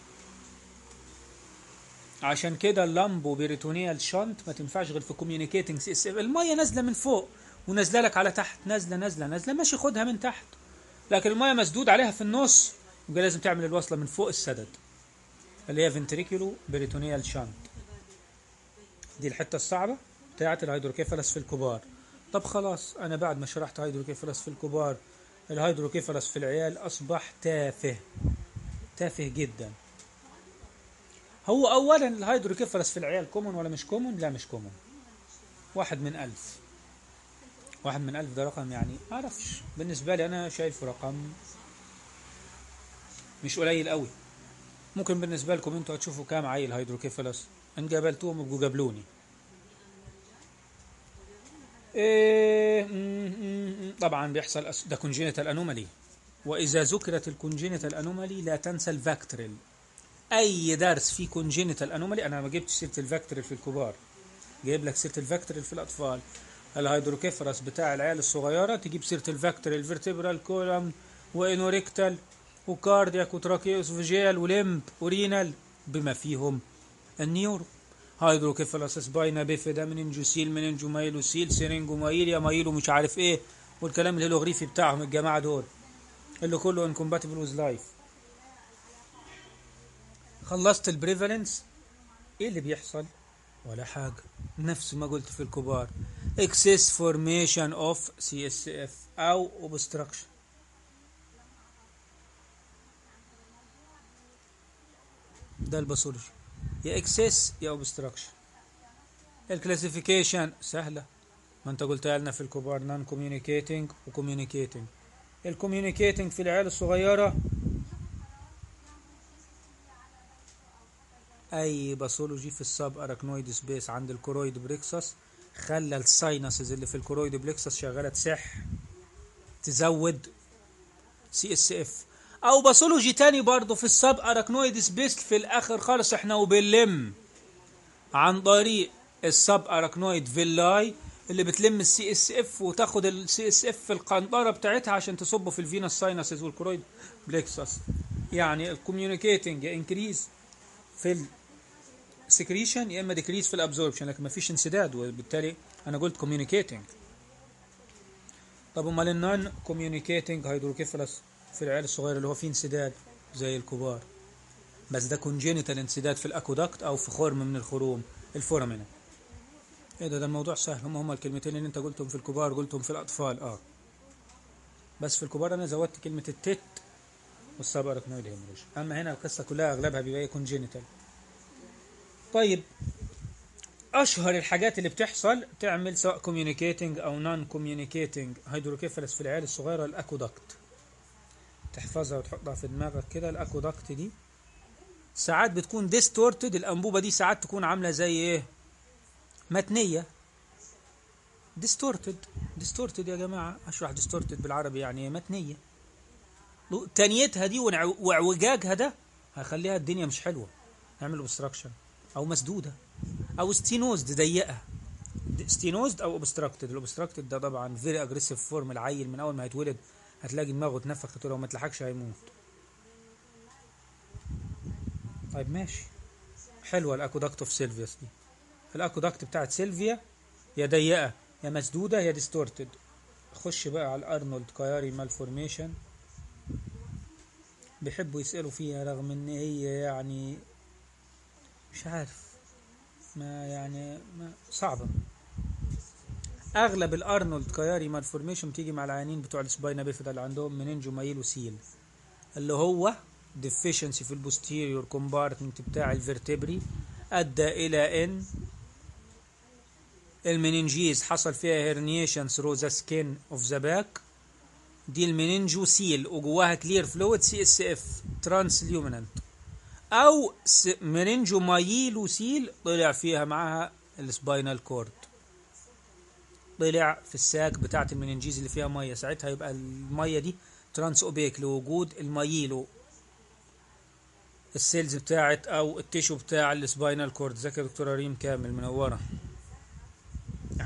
عشان كده اللامبو بيريتونيال شانت ما تنفعش غير في كوميونيكيتنج سي اس اف الميه نازله من فوق ونازله لك على تحت نازله نازله نازله ماشي خدها من تحت لكن الميه مسدود عليها في النص يبقى لازم تعمل الوصله من فوق السدد اللي هي فنتريكولو بيريتونيال شانت دي الحته الصعبه بتاعه الهيدروكيفالس في الكبار طب خلاص انا بعد ما شرحت هيدروكيفالس في الكبار الهيدروكيفالس في العيال اصبح تافه تافه جدا هو اولا الهيدروكيفالس في العيال كومون ولا مش كومون لا مش كومون واحد من ألف واحد من ألف ده رقم يعني معرفش بالنسبة لي أنا شايفه رقم مش قليل قوي ممكن بالنسبة لكم انتوا هتشوفوا كام عيل هيدروكيفالس ان جابلتوهم يبقوا جابلوني إيه م- م- م- طبعا بيحصل أس- ده كونجينيتال انومالي واذا ذكرت الكونجينيتال انومالي لا تنسى الفاكتوريل اي درس فيه كونجينيتال انومالي انا ما جبتش سيره الفاكتوريل في الكبار جايب لك سيره الفاكتوريل في الاطفال الهيدروكيفرس بتاع العيال الصغيره تجيب سيره الفاكتوريل فيرتبرال كولم وانوريكتال وكاردياك وتراكيوس فيجيال ولمب ورينال بما فيهم النيورو هيدروكيفالس سباينا بيفيدا مننجوسيل مننجومايلوسيل سيرينجومايليا مايلو مش عارف ايه والكلام الهيلوغريفي بتاعهم الجماعه دول اللي كله انكومباتبل ويز لايف خلصت البريفالنس ايه اللي بيحصل ولا حاجه نفس ما قلت في الكبار excess formation of CSF او obstruction ده الباثولوجي يا اكسس يا اوبستراكشن الكلاسيفيكيشن سهله ما انت قلتها لنا في الكبار نون كوميونيكيتنج وكوميونيكيتنج الكوميونيكيتنج في العيال الصغيره اي باثولوجي في السب اراكنويد سبيس عند الكورويد بريكسس خلى الساينسز اللي في الكورويد بليكسس شغاله تصح تزود سي اس اف او باثولوجي تاني برضه في السب اراكنويد سبيس في الاخر خالص احنا وبنلم عن طريق السب اراكنويد فيلاي اللي بتلم السي اس اف وتاخد السي اس اف في القنطره بتاعتها عشان تصبه في الفينس ساينسز والكرويد بليكسس يعني الكوميونيكيتنج يا انكريز في السكريشن يا اما ديكريز في الابزوربشن لكن ما فيش انسداد وبالتالي انا قلت كوميونيكيتنج طب امال النون كوميونيكيتنج هيدروكيفالس في العيال الصغير اللي هو فيه انسداد زي الكبار بس ده كونجينيتال انسداد في الاكودكت او في خرم من الخروم الفورامينا ايه ده ده الموضوع سهل هم هم الكلمتين اللي انت قلتهم في الكبار قلتهم في الاطفال اه بس في الكبار انا زودت كلمه التت والسب اراكنويد هيموريج اما هنا القصه كلها اغلبها بيبقى كونجينيتال طيب اشهر الحاجات اللي بتحصل تعمل سواء كوميونيكيتنج او نون كوميونيكيتنج هيدروكيفالس في العيال الصغيره الاكودكت تحفظها وتحطها في دماغك كده الاكودكت دي ساعات بتكون ديستورتد الانبوبه دي ساعات تكون عامله زي ايه متنيه ديستورتد ديستورتد يا جماعه اشرح ديستورتد بالعربي يعني ايه متنيه تانيتها دي وانع- واعوجاجها ده هيخليها الدنيا مش حلوه نعمل اوبستراكشن او مسدوده او ستينوزد ضيقه ستينوزد او اوبستراكتد الاوبستراكتد ده طبعا فيري اجريسيف فورم العيل من اول ما هيتولد هتلاقي دماغه اتنفخت ولو ما اتلحقش هيموت طيب ماشي حلوه الاكودكت اوف سيلفيوس دي الاكودكت بتاعت سيلفيا يا ضيقه يا مسدوده يا ديستورتد خش بقى على الارنولد كاياري مالفورميشن بيحبوا يسألوا فيها رغم ان هي يعني مش عارف ما يعني ما صعبة اغلب الارنولد كاياري مالفورميشن بتيجي مع العيانين بتوع السباينا بيفيدا اللي عندهم منينجو مايل وسيل اللي هو deficiency في البوستيريور كومبارتمنت بتاع الفرتبري ادى الى ان المننجيز حصل فيها هيرنيشن ثرو ذا سكين اوف ذا باك دي المننجو سيل وجواها كلير فلويد سي اس اف ترانس ليومينانت او س- مننجو مايلو سيل طلع فيها معاها السباينال كورد طلع في الساك بتاعت المننجيز اللي فيها ميه ساعتها يبقى الميه دي ترانس اوبيك لوجود المايلو السيلز بتاعت او التيشو بتاع السباينال كورد ذاك يا دكتوره ريم كامل منوره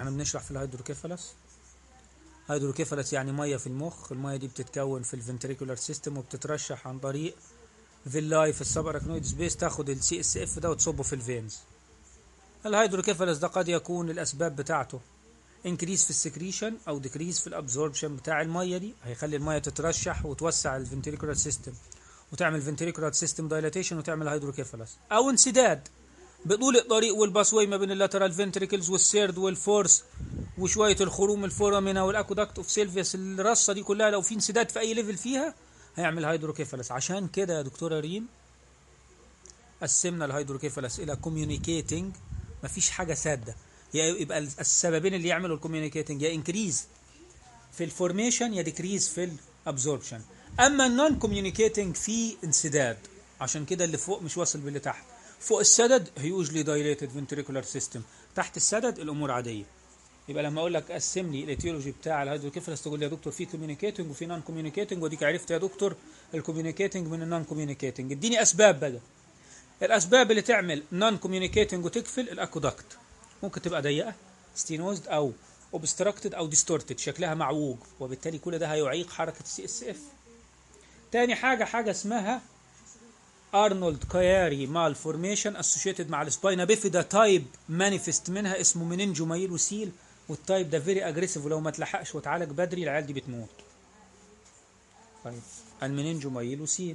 احنا بنشرح في الهيدروكيفالس هيدروكيفالس يعني ميه في المخ الميه دي بتتكون في الفنتريكولار سيستم وبتترشح عن طريق فيلاي في السب اراكنويد سبيس تاخد السي اس اف ده وتصبه في الفينز الهيدروكيفالس ده قد يكون الاسباب بتاعته انكريز في السكريشن او ديكريز في الابزوربشن بتاع الميه دي هيخلي الميه تترشح وتوسع الفنتريكولار سيستم وتعمل فنتريكولار سيستم دايلاتيشن وتعمل هيدروكيفالس او انسداد بطول الطريق والباسوي ما بين اللاترال فنتريكلز والسيرد والفورس وشويه الخروم الفورامينا والاكودكت اوف سيلفيس الرصه دي كلها لو في انسداد في اي ليفل فيها هيعمل هيدروكيفالس عشان كده يا دكتوره ريم قسمنا الهيدروكيفالس الى كوميونيكيتنج مفيش حاجه ساده يبقى السببين اللي يعملوا الكوميونيكيتنج يا انكريز في الفورميشن يا ديكريز في الابزوربشن اما النون كوميونيكيتنج في انسداد عشان كده اللي فوق مش واصل باللي تحت فوق السدد هيوجلي دايليتد فنتريكولار سيستم تحت السدد الامور عاديه يبقى لما اقول لك قسم لي الايتيولوجي بتاع الهيدروكيفالس تقول لي يا دكتور في كوميونيكيتنج وفي نون كوميونيكيتنج وديك عرفت يا دكتور الكوميونيكيتنج من النون كوميونيكيتنج اديني اسباب بقى الاسباب اللي تعمل نون كوميونيكيتنج وتقفل الاكودكت ممكن تبقى ضيقه ستينوزد او اوبستراكتد او ديستورتد شكلها معوج وبالتالي كل ده هيعيق حركه السي اس اف تاني حاجه حاجه اسمها ارنولد كاياري مال فورميشن اسوشيتد مع السباينا بيفيدا تايب مانيفست منها اسمه منينجو مايلوسيل والتايب ده فيري اجريسيف ولو ما اتلحقش واتعالج بدري العيال دي بتموت طيب المنينجو مايلوسيل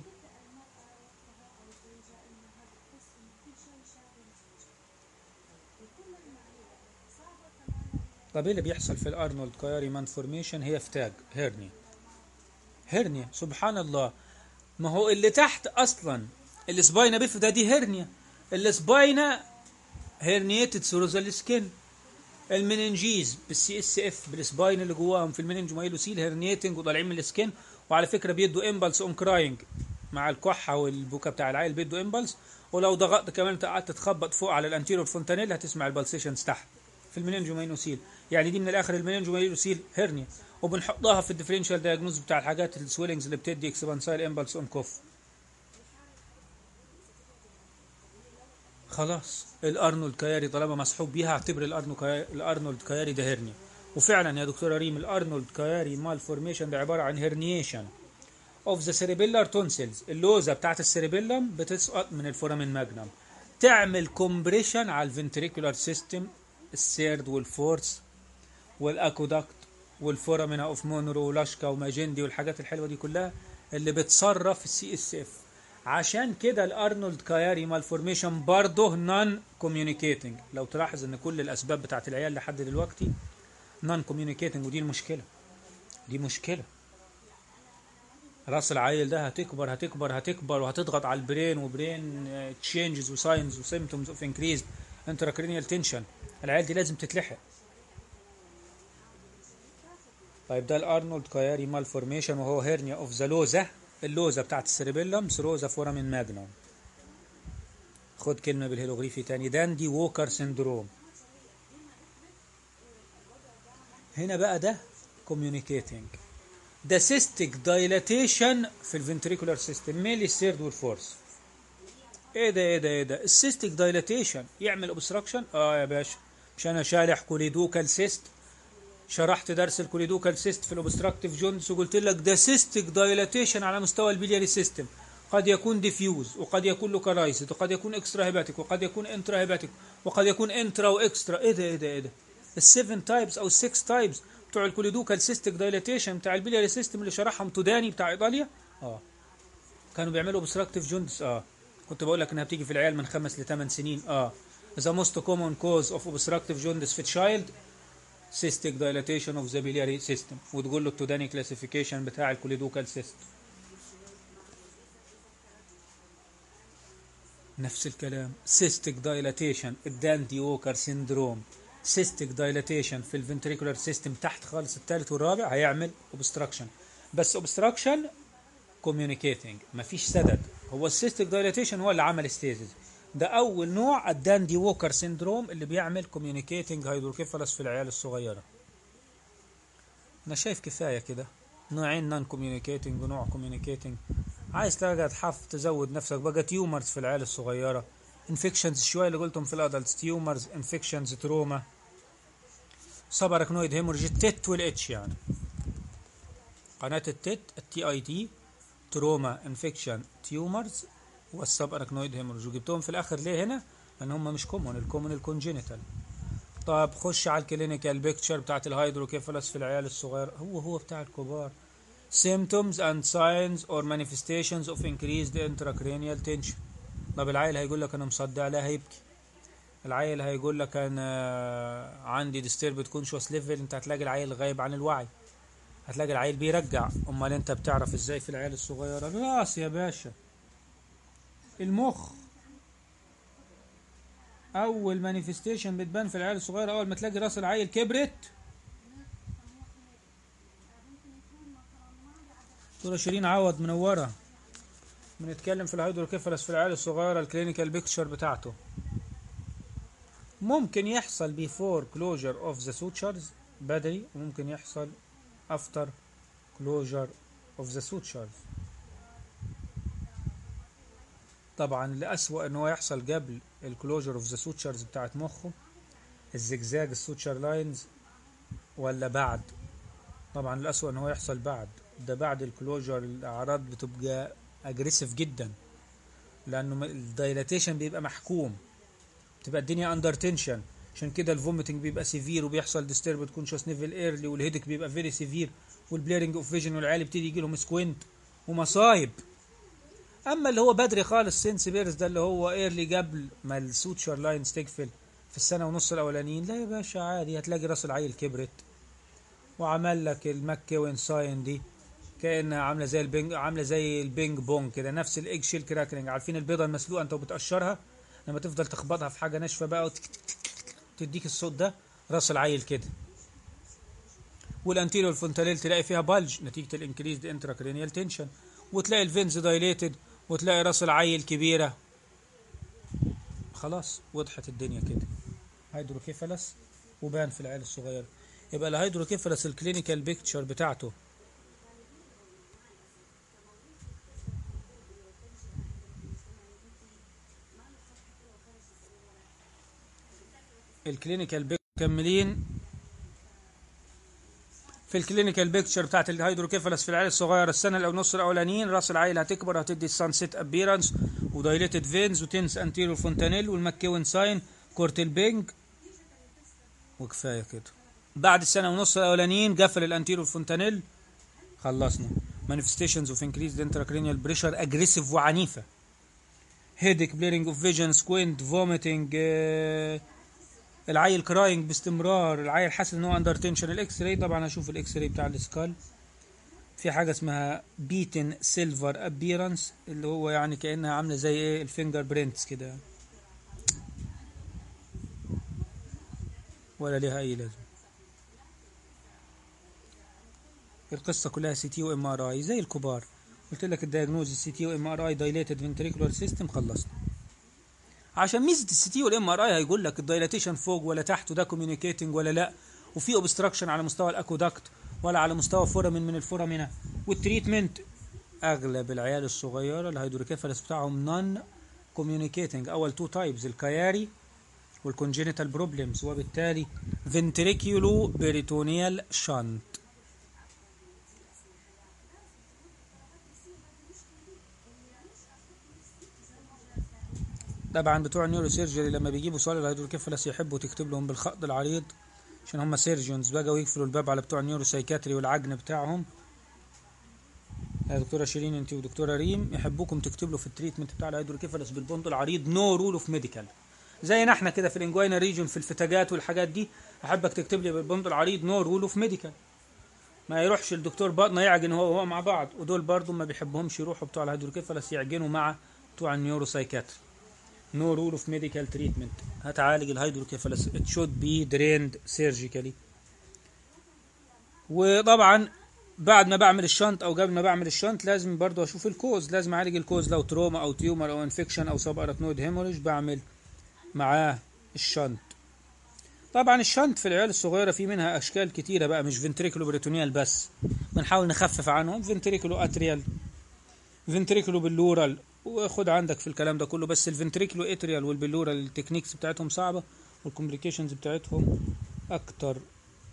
طب ايه اللي بيحصل في الارنولد كاياري مان فورميشن هي فتاج هيرنيا هيرنيا سبحان الله ما هو اللي تحت اصلا السباينا بيفيدا دي هيرنيا السباينا هيرنيتد ثرو السكين المننجيز بالسي اس اف بالسباين اللي جواهم في المننج مايلوسيل هيرنيتنج وطالعين من السكين وعلى فكره بيدوا امبلس اون كراينج مع الكحه والبكا بتاع العيل بيدوا امبلس ولو ضغطت كمان انت قعدت تخبط فوق على الانتيرور فونتانيل هتسمع البلسيشنز تحت في المننجو مايلوسيل يعني دي من الاخر المننجو مايلوسيل هيرنيا وبنحطها في الديفرنشال دايجنوز بتاع الحاجات السويلنجز اللي بتدي اكسبانسايل امبلس اون كوف خلاص الارنولد كياري طالما مسحوب بيها اعتبر الارنولد كياري ده هيرنيا وفعلا يا دكتوره ريم الارنولد كياري مال فورميشن ده عباره عن هيرنيشن اوف ذا سيريبيلار تونسلز اللوزه بتاعت السيريبيلم بتسقط من الفورامين ماجنم تعمل كومبريشن على الفنتريكولار سيستم السيرد والفورس والاكودكت والفورامينا اوف مونرو ولاشكا وماجندي والحاجات الحلوه دي كلها اللي بتصرف السي اس اف عشان كده الارنولد كاياري مالفورميشن برضه نون كوميونيكيتنج لو تلاحظ ان كل الاسباب بتاعت العيال لحد دلوقتي نون كوميونيكيتنج ودي المشكله دي مشكله راس العيل ده هتكبر هتكبر هتكبر وهتضغط على البرين وبرين تشينجز وساينز وسيمتومز اوف انكريز انتراكرينيال تنشن العيال دي لازم تتلحق طيب ده الارنولد كاياري مالفورميشن وهو هيرنيا اوف ذا لوزه اللوزه بتاعت السيربيلم ثروزا فورامين ماجنوم خد كلمه بالهيروغليفي تاني داندي ووكر سندروم هنا بقى ده كوميونيكيتنج ده سيستيك دايلاتيشن في الفنتريكولار سيستم ميلي السيرد والفورس ايه ده ايه ده ايه ده السيستيك دايلاتيشن يعمل اوبستراكشن اه يا باشا مش انا شارح كوليدوكال سيست شرحت درس الكوليدوكال سيست في الاوبستراكتيف جونز وقلت لك ده سيستيك دايلاتيشن على مستوى البلياري سيستم قد يكون ديفيوز وقد يكون لوكالايزد وقد يكون اكسترا هيباتيك وقد يكون انترا هيباتيك وقد يكون انترا واكسترا ايه ده ايه ده ايه ده السيفن تايبس او السكس تايبس بتوع الكوليدوكال سيستيك دايلاتيشن بتاع البلياري سيستم اللي شرحهم توداني بتاع ايطاليا اه كانوا بيعملوا اوبستراكتيف جونز اه كنت بقول لك انها بتيجي في العيال من خمس لثمان سنين اه The most common cause of obstructive jaundice في child cystic dilatation of the biliary system وتقول له التوداني كلاسيفيكيشن بتاع الكوليدوكال سيست نفس الكلام cystic dilatation الداندي ووكر سيندروم cystic dilatation في الفنتريكولار سيستم تحت خالص الثالث والرابع هيعمل obstruction بس obstruction communicating مفيش سدد هو السيستيك دايلاتيشن هو اللي عمل ستيزز ده اول نوع الداندي ووكر سيندروم اللي بيعمل كوميونيكيتنج هيدروكيفالس في العيال الصغيره انا شايف كفايه كده نوعين نون كوميونيكيتنج ونوع كوميونيكيتنج عايز ترجع تحف تزود نفسك بقى تيومرز في العيال الصغيره انفكشنز شويه اللي قلتهم في الادلتس تيومرز انفكشنز تروما سب اراكنويد هيموريج التت والاتش يعني قناه التت التي اي تي تروما انفكشن تيومرز والسب اراكنويد هيموريج وجبتهم في الاخر ليه هنا لان هم مش كومون الكومون الكونجينيتال طب خش على الكلينيكال بيكتشر بتاعت الهيدروكيفالس في العيال الصغير هو هو بتاع الكبار symptoms and signs or manifestations of increased intracranial tension طب العيل هيقول لك انا مصدع لا هيبكي العيل هيقول لك انا عندي disturbed conscious level انت هتلاقي العيل غايب عن الوعي هتلاقي العيل بيرجع امال انت بتعرف ازاي في العيال الصغيره راس يا باشا المخ اول مانيفستيشن بتبان في العيال الصغيره اول ما تلاقي راس العيل كبرت دكتورة شيرين عوض منورة بنتكلم في الهيدروكيفالس في العيال الصغيرة الكلينيكال بيكتشر بتاعته ممكن يحصل بيفور كلوجر اوف ذا سوتشرز بدري وممكن يحصل افتر كلوجر اوف ذا سوتشرز طبعا الأسوأ ان هو يحصل قبل الكلوجر اوف ذا سوتشرز بتاعت مخه الزجزاج السوتشر لاينز ولا بعد طبعا الأسوأ ان هو يحصل بعد ده بعد الكلوجر الاعراض بتبقى اجريسيف جدا لانه الدايلاتيشن بيبقى محكوم بتبقى الدنيا اندر تنشن عشان كده الفوميتنج بيبقى سيفير وبيحصل ديستربد كونشس نيفل ايرلي والهيدك بيبقى فيري سيفير والبليرنج اوف فيجن والعيال بتيجي يجي لهم سكوينت ومصايب اما اللي هو بدري خالص سينس بيرز ده اللي هو ايرلي قبل ما السوتشر لاينز تقفل في السنه ونص الاولانيين لا يا باشا عادي هتلاقي راس العيل كبرت وعمل لك المكوين ساين دي كانها عامله زي البينج عامله زي البينج بونج كده نفس الايج شيل كراكلينج عارفين البيضه المسلوقه انت وبتقشرها لما تفضل تخبطها في حاجه ناشفه بقى وتك تك تك تديك الصوت ده راس العيل كده والانتيريور فونتانيل تلاقي فيها بلج نتيجه الانكريزد انتراكرينيال تنشن وتلاقي الفينز دايليتد وتلاقي راس العيل كبيره خلاص وضحت الدنيا كده هيدروكيفالس وبان في العيال الصغيره يبقى الهيدروكيفالس الكلينيكال بيكتشر بتاعته الكلينيكال بيك مكملين في الكلينيكال بيكتشر بتاعت الهيدروكيفالس في العيال الصغير السنه او نص الاولانيين راس العيل هتكبر هتدي السانسيت ابيرانس ودايليتد فينز وتنس انتيريور فونتانيل والمكيون ساين كورتيل بينج وكفايه كده بعد السنه ونص الاولانيين قفل الانتيريور فونتانيل خلصنا manifestations of increased intracranial pressure aggressive وعنيفه headache blurring of vision squint vomiting uh, العيل كراينج باستمرار العيل حاسس ان هو اندر تنشن الاكس راي طبعا هشوف الاكس راي بتاع السكال في حاجه اسمها بيتن سيلفر ابيرنس اللي هو يعني كانها عامله زي ايه الفينجر برينتس كده ولا ليها اي لازمه القصه كلها سي تي وام ار اي زي الكبار قلت لك الدايجنوز السي تي وام ار اي دايليتد فنتريكولار سيستم خلصنا عشان ميزه السي تي والام ار اي هيقول لك الدايلاتيشن فوق ولا تحت وده كوميونيكيتنج ولا لا وفي اوبستراكشن على مستوى الاكودكت ولا على مستوى فورامين من الفورامينا والتريتمنت اغلب العيال الصغيره الهيدروكيفالس بتاعهم نون كوميونيكيتنج اول تو تايبز الكياري والكونجينيتال بروبلمز وبالتالي فنتريكيولو بيريتونيال شانت طبعا بتوع النيورو سيرجري لما بيجيبوا سؤال الهيدروكيفالس يحبوا تكتب لهم بالخط العريض عشان هم سيرجونز بقى ويقفلوا الباب على بتوع النيورو سايكاتري والعجن بتاعهم يا دكتوره شيرين انت ودكتوره ريم يحبوكم تكتب له في التريتمنت بتاع الهيدروكيفالس بالبوند العريض نو رول اوف ميديكال زينا احنا كده في الانجوينا ريجون في الفتاجات والحاجات دي احبك تكتب لي بالبوند العريض نو رول اوف ميديكال ما يروحش الدكتور باطنه يعجن هو وهو مع بعض ودول برضو ما بيحبهمش يروحوا بتوع الهيدروكيفالس يعجنوا مع بتوع النيورو سايكاتري no rule of medical treatment هتعالج الهيدروكيفالس it should be drained surgically وطبعا بعد ما بعمل الشنط او قبل ما بعمل الشنط لازم برضو اشوف الكوز لازم اعالج الكوز لو تروما او تيومر او انفكشن او سب اراتنويد هيموريج بعمل معاه الشنط طبعا الشنط في العيال الصغيره في منها اشكال كتيره بقى مش فنتريكولو بريتونيال بس بنحاول نخفف عنهم فنتريكولو اتريال فنتريكولو بلورال وخد عندك في الكلام ده كله بس الفنتريكلو اتريال والبلورال التكنيكس بتاعتهم صعبه والكومبليكيشنز بتاعتهم اكتر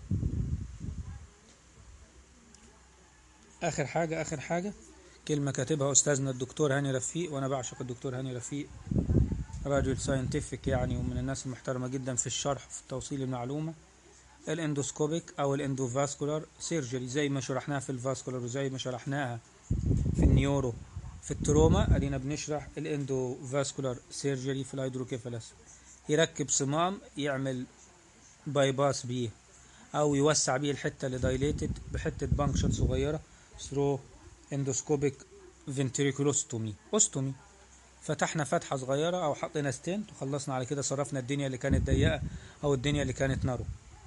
اخر حاجه اخر حاجه كلمه كاتبها استاذنا الدكتور هاني رفيق وانا بعشق الدكتور هاني رفيق راجل ساينتفك يعني ومن الناس المحترمه جدا في الشرح في توصيل المعلومه الاندوسكوبيك او الاندوفاسكولار سيرجري زي ما شرحناها في الفاسكولار وزي ما شرحناها في النيورو في التروما ادينا بنشرح الاندوفاسكولار سيرجري في الهيدروكيفالس يركب صمام يعمل باي باس بيه او يوسع بيه الحته اللي دايليتد بحته بانكشن صغيره ثرو اندوسكوبيك فنتريكولوستومي اوستومي فتحنا فتحه صغيره او حطينا ستنت وخلصنا على كده صرفنا الدنيا اللي كانت ضيقه او الدنيا اللي كانت نارو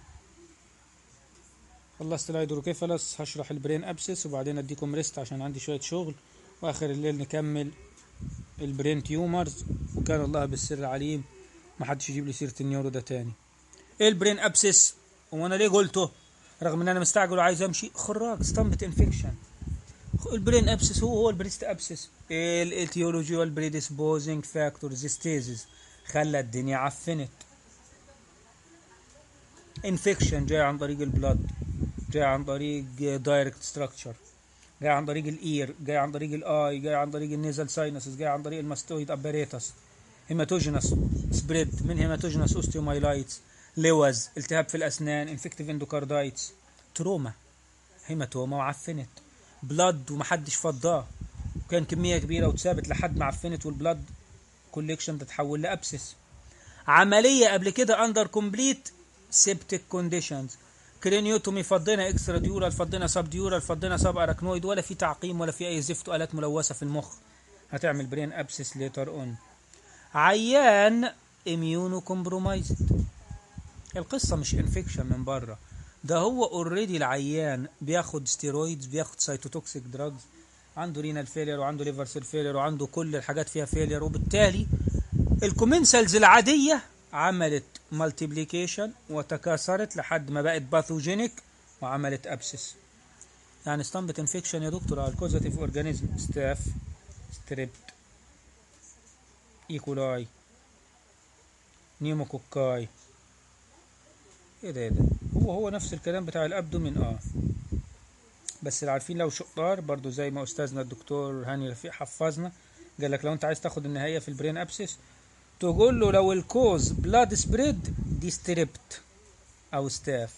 خلصت الهيدروكيفالس هشرح البرين ابسس وبعدين اديكم ريست عشان عندي شويه شغل واخر الليل نكمل البرين تيومرز وكان الله بالسر عليم ما حدش يجيب لي سيره النيورو ده تاني ايه البرين ابسس وانا ليه قلته رغم ان انا مستعجل وعايز امشي خراج ستامبت انفكشن البرين ابسس هو هو البريست ابسس الاتيولوجي والبريديسبوزنج فاكتورز ستيزز خلى الدنيا عفنت انفكشن جاي عن طريق البلاد جاي عن طريق دايركت ستراكشر جاي عن طريق الاير جاي عن طريق الاي جاي عن طريق النيزل ساينسز جاي عن طريق الماستويد اباريتس هيماتوجينس سبريد من هيماتوجينس اوستيومايلايتس لوز التهاب في الاسنان انفكتيف اندوكاردايتس تروما هيماتوما وعفنت بلاد ومحدش فضاه وكان كميه كبيره واتثابت لحد ما عفنت والبلاد كوليكشن تتحول لابسس عمليه قبل كده اندر كومبليت سيبتك كونديشنز كرينيوتومي فضينا اكسترا ديورال فضينا سب ديورال فضينا سب اراكنويد ولا في تعقيم ولا في اي زفت والات ملوثه في المخ هتعمل برين ابسس ليتر اون عيان اميونو كومبرومايزد القصه مش انفكشن من بره ده هو اوريدي العيان بياخد ستيرويدز بياخد سايتوتوكسيك دراجز عنده رينال فيلير وعنده ليفر سيل فيلير وعنده كل الحاجات فيها فيلير وبالتالي الكومنسلز العاديه عملت مالتيبليكيشن وتكاثرت لحد ما بقت باثوجينيك وعملت ابسس يعني ستامبت انفكشن يا دكتور على الكوزاتيف اورجانيزم ستاف ستريبت ايكولاي نيموكوكاي ايه ده ايه ده هو هو نفس الكلام بتاع الابدومين اه بس اللي عارفين لو شطار برضو زي ما استاذنا الدكتور هاني رفيق حفظنا قال لك لو انت عايز تاخد النهايه في البرين ابسس تقول له لو الكوز بلاد سبريد دي ستريبت او ستاف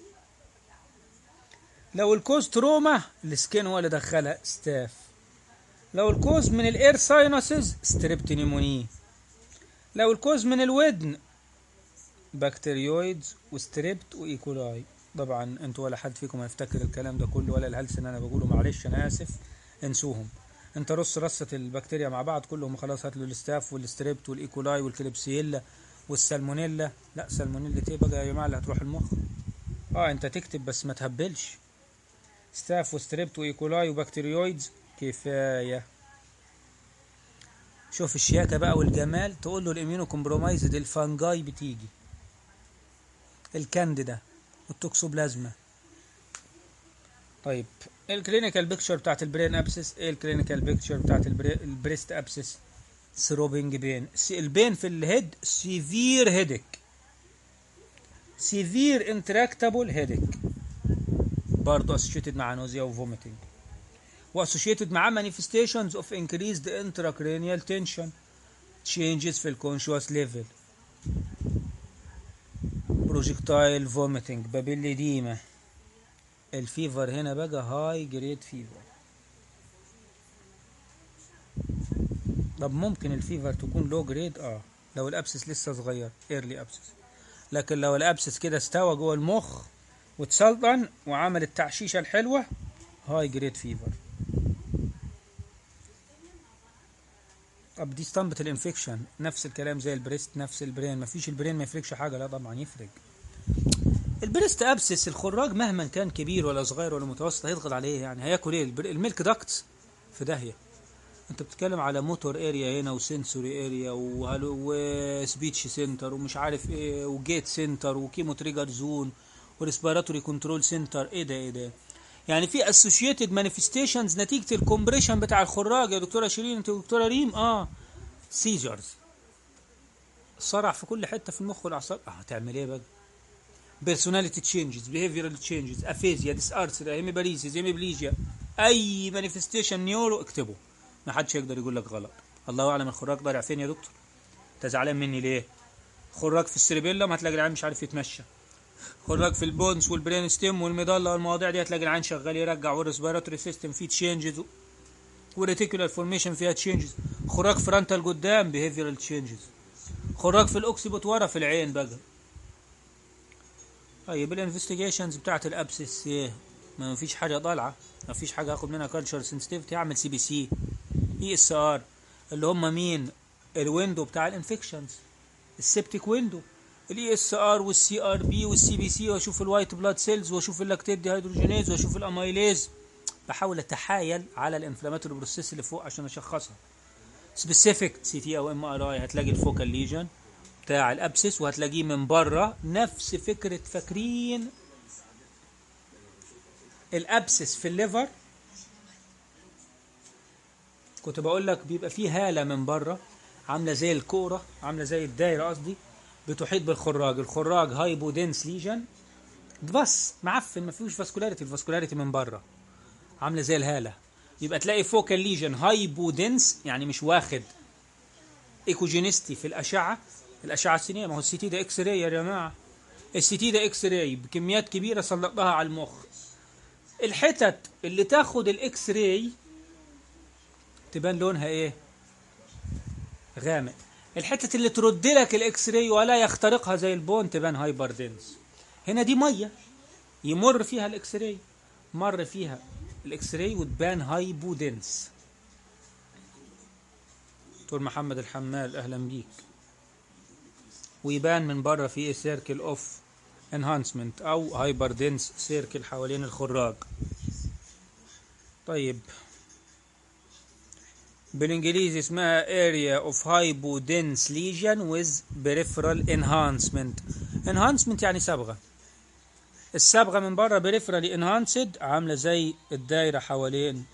لو الكوز تروما السكين هو اللي دخلها ستاف لو الكوز من الاير ساينسز ستريبت نيموني لو الكوز من الودن بكتيريويدز وستريبت وايكولاي طبعا انتوا ولا حد فيكم هيفتكر الكلام ده كله ولا الهلس اللي انا بقوله معلش انا اسف انسوهم انت رص رصة البكتيريا مع بعض كلهم خلاص هات له الستاف والستريبت والايكولاي والكليبسيلا والسالمونيلا لا سالمونيلا ايه بقى يا جماعه اللي هتروح المخ اه انت تكتب بس ما تهبلش ستاف وستريبت وايكولاي وبكتيريويدز كفايه شوف الشياكه بقى والجمال تقول له الاميونو كومبرومايزد الفانجاي بتيجي الكانديدا والتوكسوبلازما طيب ايه الكلينيكال بيكتشر بتاعت البرين ابسس ايه الكلينيكال بيكتشر بتاعت البريست ابسس ثروبنج بين البين في الهيد سيفير هيدك سيفير انتراكتابل هيدك برضه اسوشيتد مع نوزيا وفوميتنج واسوشيتد مع manifestations of increased intracranial tension changes في الكونشوس ليفل بروجكتايل فوميتنج بابيليديما الفيفر هنا بقى هاي جريد فيفر طب ممكن الفيفر تكون لو جريد اه لو الابسس لسه صغير ايرلي ابسس لكن لو الابسس كده استوى جوه المخ واتسلطن وعمل التعشيشه الحلوه هاي جريد فيفر طب دي اسطمبة الانفكشن نفس الكلام زي البريست نفس البرين مفيش البرين ما يفرقش حاجه لا طبعا يفرق البريست ابسس الخراج مهما كان كبير ولا صغير ولا متوسط هيضغط عليه يعني هياكل ايه الميلك داكتس في داهيه انت بتتكلم على موتور اريا هنا وسنسوري اريا وسبيتش سنتر ومش عارف ايه وجيت سنتر وكيمو تريجر زون وريسبيراتوري كنترول سنتر ايه ده ايه ده يعني في اسوشيتد مانيفستيشنز نتيجه الكومبريشن بتاع الخراج يا دكتوره شيرين انت دكتوره ريم اه سيجرز صرع في كل حته في المخ والاعصاب اه هتعمل ايه بقى بيرسوناليتي تشينجز بيهيفيرال تشينجز افيزيا ديس ارثر هيميباريسيس هيميبليجيا اي مانيفستيشن نيورو اكتبه ما حدش يقدر يقول لك غلط الله اعلم الخراج ضارع فين يا دكتور انت زعلان مني ليه خراج في السيربيلم هتلاقي العين مش عارف يتمشى خراج في البونس والبرين ستيم والميدالا والمواضيع دي هتلاقي العين شغال يرجع والريسبيراتوري سيستم فيه تشينجز والريتيكولار فورميشن فيها تشينجز خراج فرونتال قدام بيهيفيرال تشينجز خراج في الاوكسيبوت ورا في العين بقى طيب الانفستيجيشنز بتاعت الابسس ايه ما فيش حاجه طالعه ما فيش حاجه هاخد منها كالتشر سنسيتيفيتي اعمل سي بي سي اي اس ار اللي هم مين الويندو بتاع الانفكشنز السبتيك ويندو الاي اس ار والسي ار بي والسي بي سي واشوف الوايت بلاد سيلز واشوف اللاكتيت ديهيدروجينيز واشوف الاميليز بحاول اتحايل على الانفلاماتوري بروسيس اللي فوق عشان اشخصها سبيسيفيك سي تي او ام ار اي هتلاقي الفوكال ليجن بتاع الابسس وهتلاقيه من بره نفس فكره فاكرين الابسس في الليفر كنت بقول لك بيبقى فيه هاله من بره عامله زي الكوره عامله زي الدايره قصدي بتحيط بالخراج الخراج هايبو دنس ليجن بس معفن ما فيهوش فاسكولاريتي الفاسكولاريتي من بره عامله زي الهاله يبقى تلاقي فوكال ليجن هايبو دنس يعني مش واخد ايكوجينيستي في الاشعه الاشعه السينيه ما هو السي تي ده اكس راي يا جماعه السي تي ده اكس راي بكميات كبيره سلطناها على المخ الحتت اللي تاخد الاكس راي تبان لونها ايه غامق الحتت اللي ترد لك الاكس راي ولا يخترقها زي البون تبان هايبر دنس هنا دي ميه يمر فيها الاكس راي مر فيها الاكس راي وتبان هايبو دنس دكتور محمد الحمال اهلا بيك ويبان من بره في سيركل اوف انهانسمنت او هايبر دنس سيركل حوالين الخراج طيب بالانجليزي اسمها area of hypodense lesion with peripheral enhancement enhancement يعني صبغة الصبغة من بره peripherally enhanced عاملة زي الدايرة حوالين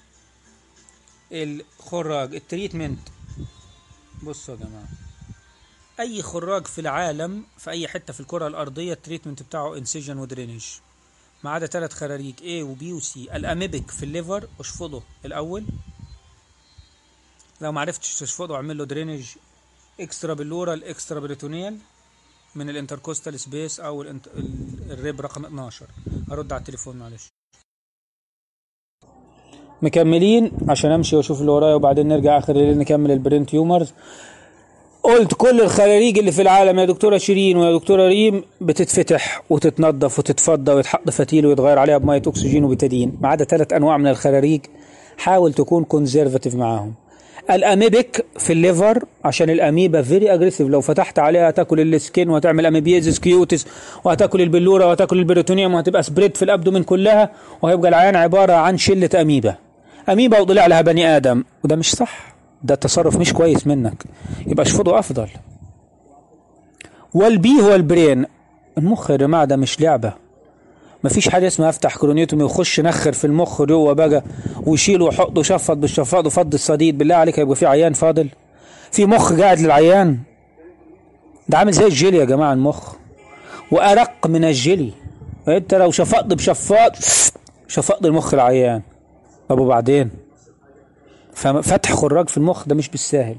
الخراج التريتمنت بصوا يا جماعة أي خراج في العالم في أي حتة في الكرة الأرضية التريتمنت بتاعه انسجن ودرينج ما عدا ثلاث خراريج A و B و C الأميبك في الليفر اشفطه الأول لو ما عرفتش تشفطه اعمل له درينج اكسترا بلورال اكسترا بريتونيال من الانتركوستال سبيس او الانت... الريب رقم 12 ارد على التليفون معلش مكملين عشان امشي واشوف اللي ورايا وبعدين نرجع اخر الليل نكمل البرين تيومرز قلت كل الخراريج اللي في العالم يا دكتوره شيرين ويا دكتوره ريم بتتفتح وتتنظف وتتفضى ويتحط فتيل ويتغير عليها بميه اكسجين وبتادين ما عدا ثلاث انواع من الخراريج حاول تكون كونزرفاتيف معاهم الاميبك في الليفر عشان الاميبا فيري اجريسيف لو فتحت عليها هتاكل السكين وهتعمل اميبيزيس كيوتس وهتاكل البلوره وهتاكل البريتونيوم وهتبقى سبريد في الابدومين كلها وهيبقى العيان عباره عن شله اميبا اميبا وطلع لها بني ادم وده مش صح ده تصرف مش كويس منك يبقى اشفطه افضل والبي هو البرين المخ يا جماعه ده مش لعبه مفيش حاجه اسمها افتح كرونيوتومي ويخش نخر في المخ جوه بقى ويشيل ويحط وشفط بالشفاط وفض الصديد بالله عليك هيبقى في عيان فاضل في مخ قاعد للعيان ده عامل زي الجيلي يا جماعه المخ وارق من الجيلي انت لو شفطت بشفاط شفطت المخ العيان طب وبعدين ففتح خراج في المخ ده مش بالساهل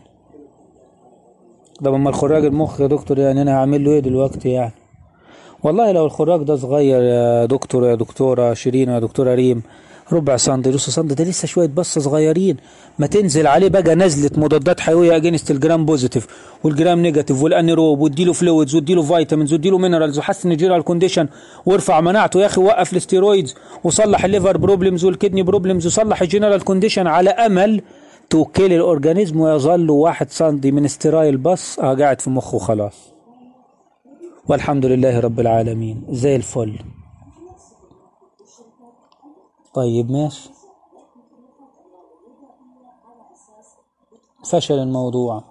طب اما الخراج المخ يا دكتور يعني انا هعمل له ايه دلوقتي يعني والله لو الخراج ده صغير يا دكتور يا دكتوره شيرين يا دكتوره ريم ربع سنتي نص سنتي ده لسه شويه بصه صغيرين ما تنزل عليه بقى نزله مضادات حيويه اجينست الجرام بوزيتيف والجرام نيجاتيف والانيروب واديله فلويدز واديله فيتامينز واديله مينرالز وحسن الجنرال كونديشن وارفع مناعته يا اخي وقف الاستيرويدز وصلح الليفر بروبلمز والكدني بروبلمز وصلح الجنرال كونديشن على امل توكيل الاورجانيزم ويظل واحد سنتي من استرايل بس اه قاعد في مخه خلاص والحمد لله رب العالمين زي الفل طيب ماشي فشل الموضوع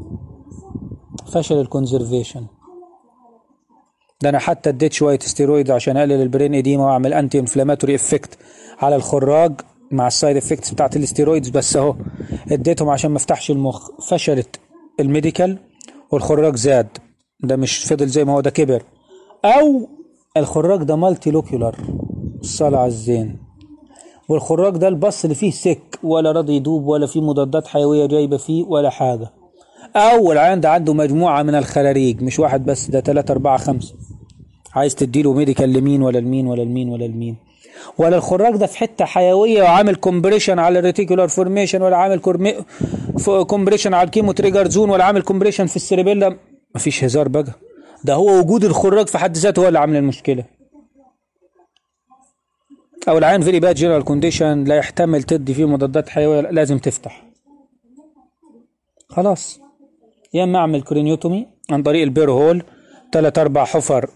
فشل الكونزرفيشن ده انا حتى اديت شويه ستيرويد عشان اقلل البرين اديما واعمل انتي انفلاماتوري افكت على الخراج مع السايد افكتس بتاعت الاستيرويدز بس اهو اديتهم عشان ما افتحش المخ فشلت الميديكال والخراج زاد ده مش فضل زي ما هو ده كبر او الخراج ده مالتي لوكيولار الصلاة على الزين والخراج ده البص اللي فيه سك ولا راضي يدوب ولا فيه مضادات حيويه جايبه فيه ولا حاجه او العيان ده عنده مجموعه من الخراريج مش واحد بس ده 3 4 5 عايز تديله ميديكال لمين ولا لمين ولا لمين ولا لمين ولا الخراج ده في حته حيويه وعامل كومبريشن على الريتيكولار فورميشن ولا عامل كورمي... كومبريشن على الكيمو تريجر زون ولا عامل كومبريشن في السيربيلا مفيش هزار بقى ده هو وجود الخراج في حد ذاته هو اللي عامل المشكله او العين فيري باد جنرال كونديشن لا يحتمل تدي فيه مضادات حيويه لازم تفتح خلاص يا اما اعمل كرينيوتومي عن طريق البير هول ثلاث اربع حفر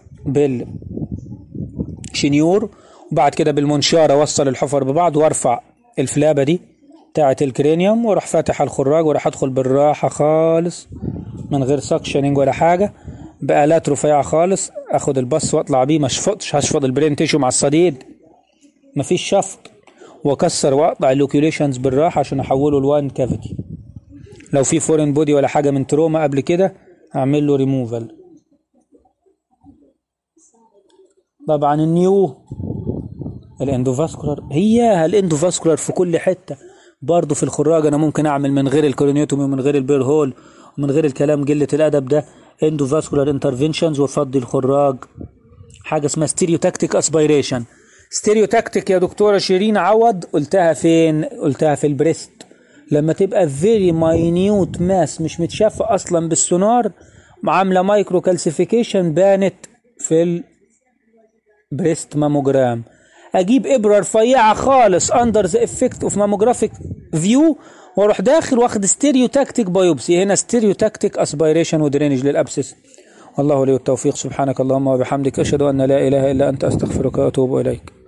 بالشنيور وبعد كده بالمنشار اوصل الحفر ببعض وارفع الفلابه دي بتاعه الكرينيوم واروح فاتح الخراج وراح ادخل بالراحه خالص من غير سكشننج ولا حاجه بآلات رفيعه خالص اخد البص واطلع بيه ما اشفطش هشفط البرين تيشو مع الصديد مفيش شفط واكسر واقطع اللوكيوليشنز بالراحه عشان احوله لوان كافيتي لو في فورين بودي ولا حاجه من تروما قبل كده اعمل له ريموفال طبعا النيو الاندوفاسكولار هي الاندوفاسكولار في كل حته برضه في الخراج انا ممكن اعمل من غير الكورونيوتومي ومن غير البير هول ومن غير الكلام قله الادب ده اندوفاسكولار انترفنشنز وافضي الخراج حاجه اسمها ستيريوتاكتيك اسبيريشن ستيريوتاكتيك يا دكتوره شيرين عوض قلتها فين قلتها في البريست لما تبقى فيري ماينيوت ماس مش متشافه اصلا بالسونار عامله مايكرو كالسيفيكيشن بانت في البريست ماموجرام اجيب ابره رفيعه خالص اندر ذا افكت اوف ماموجرافيك فيو واروح داخل واخد ستيريو تاكتيك بايوبسي هنا ستيريو تاكتيك اسبيريشن ودرينج للابسس والله لي التوفيق سبحانك اللهم وبحمدك اشهد ان لا اله الا انت استغفرك واتوب اليك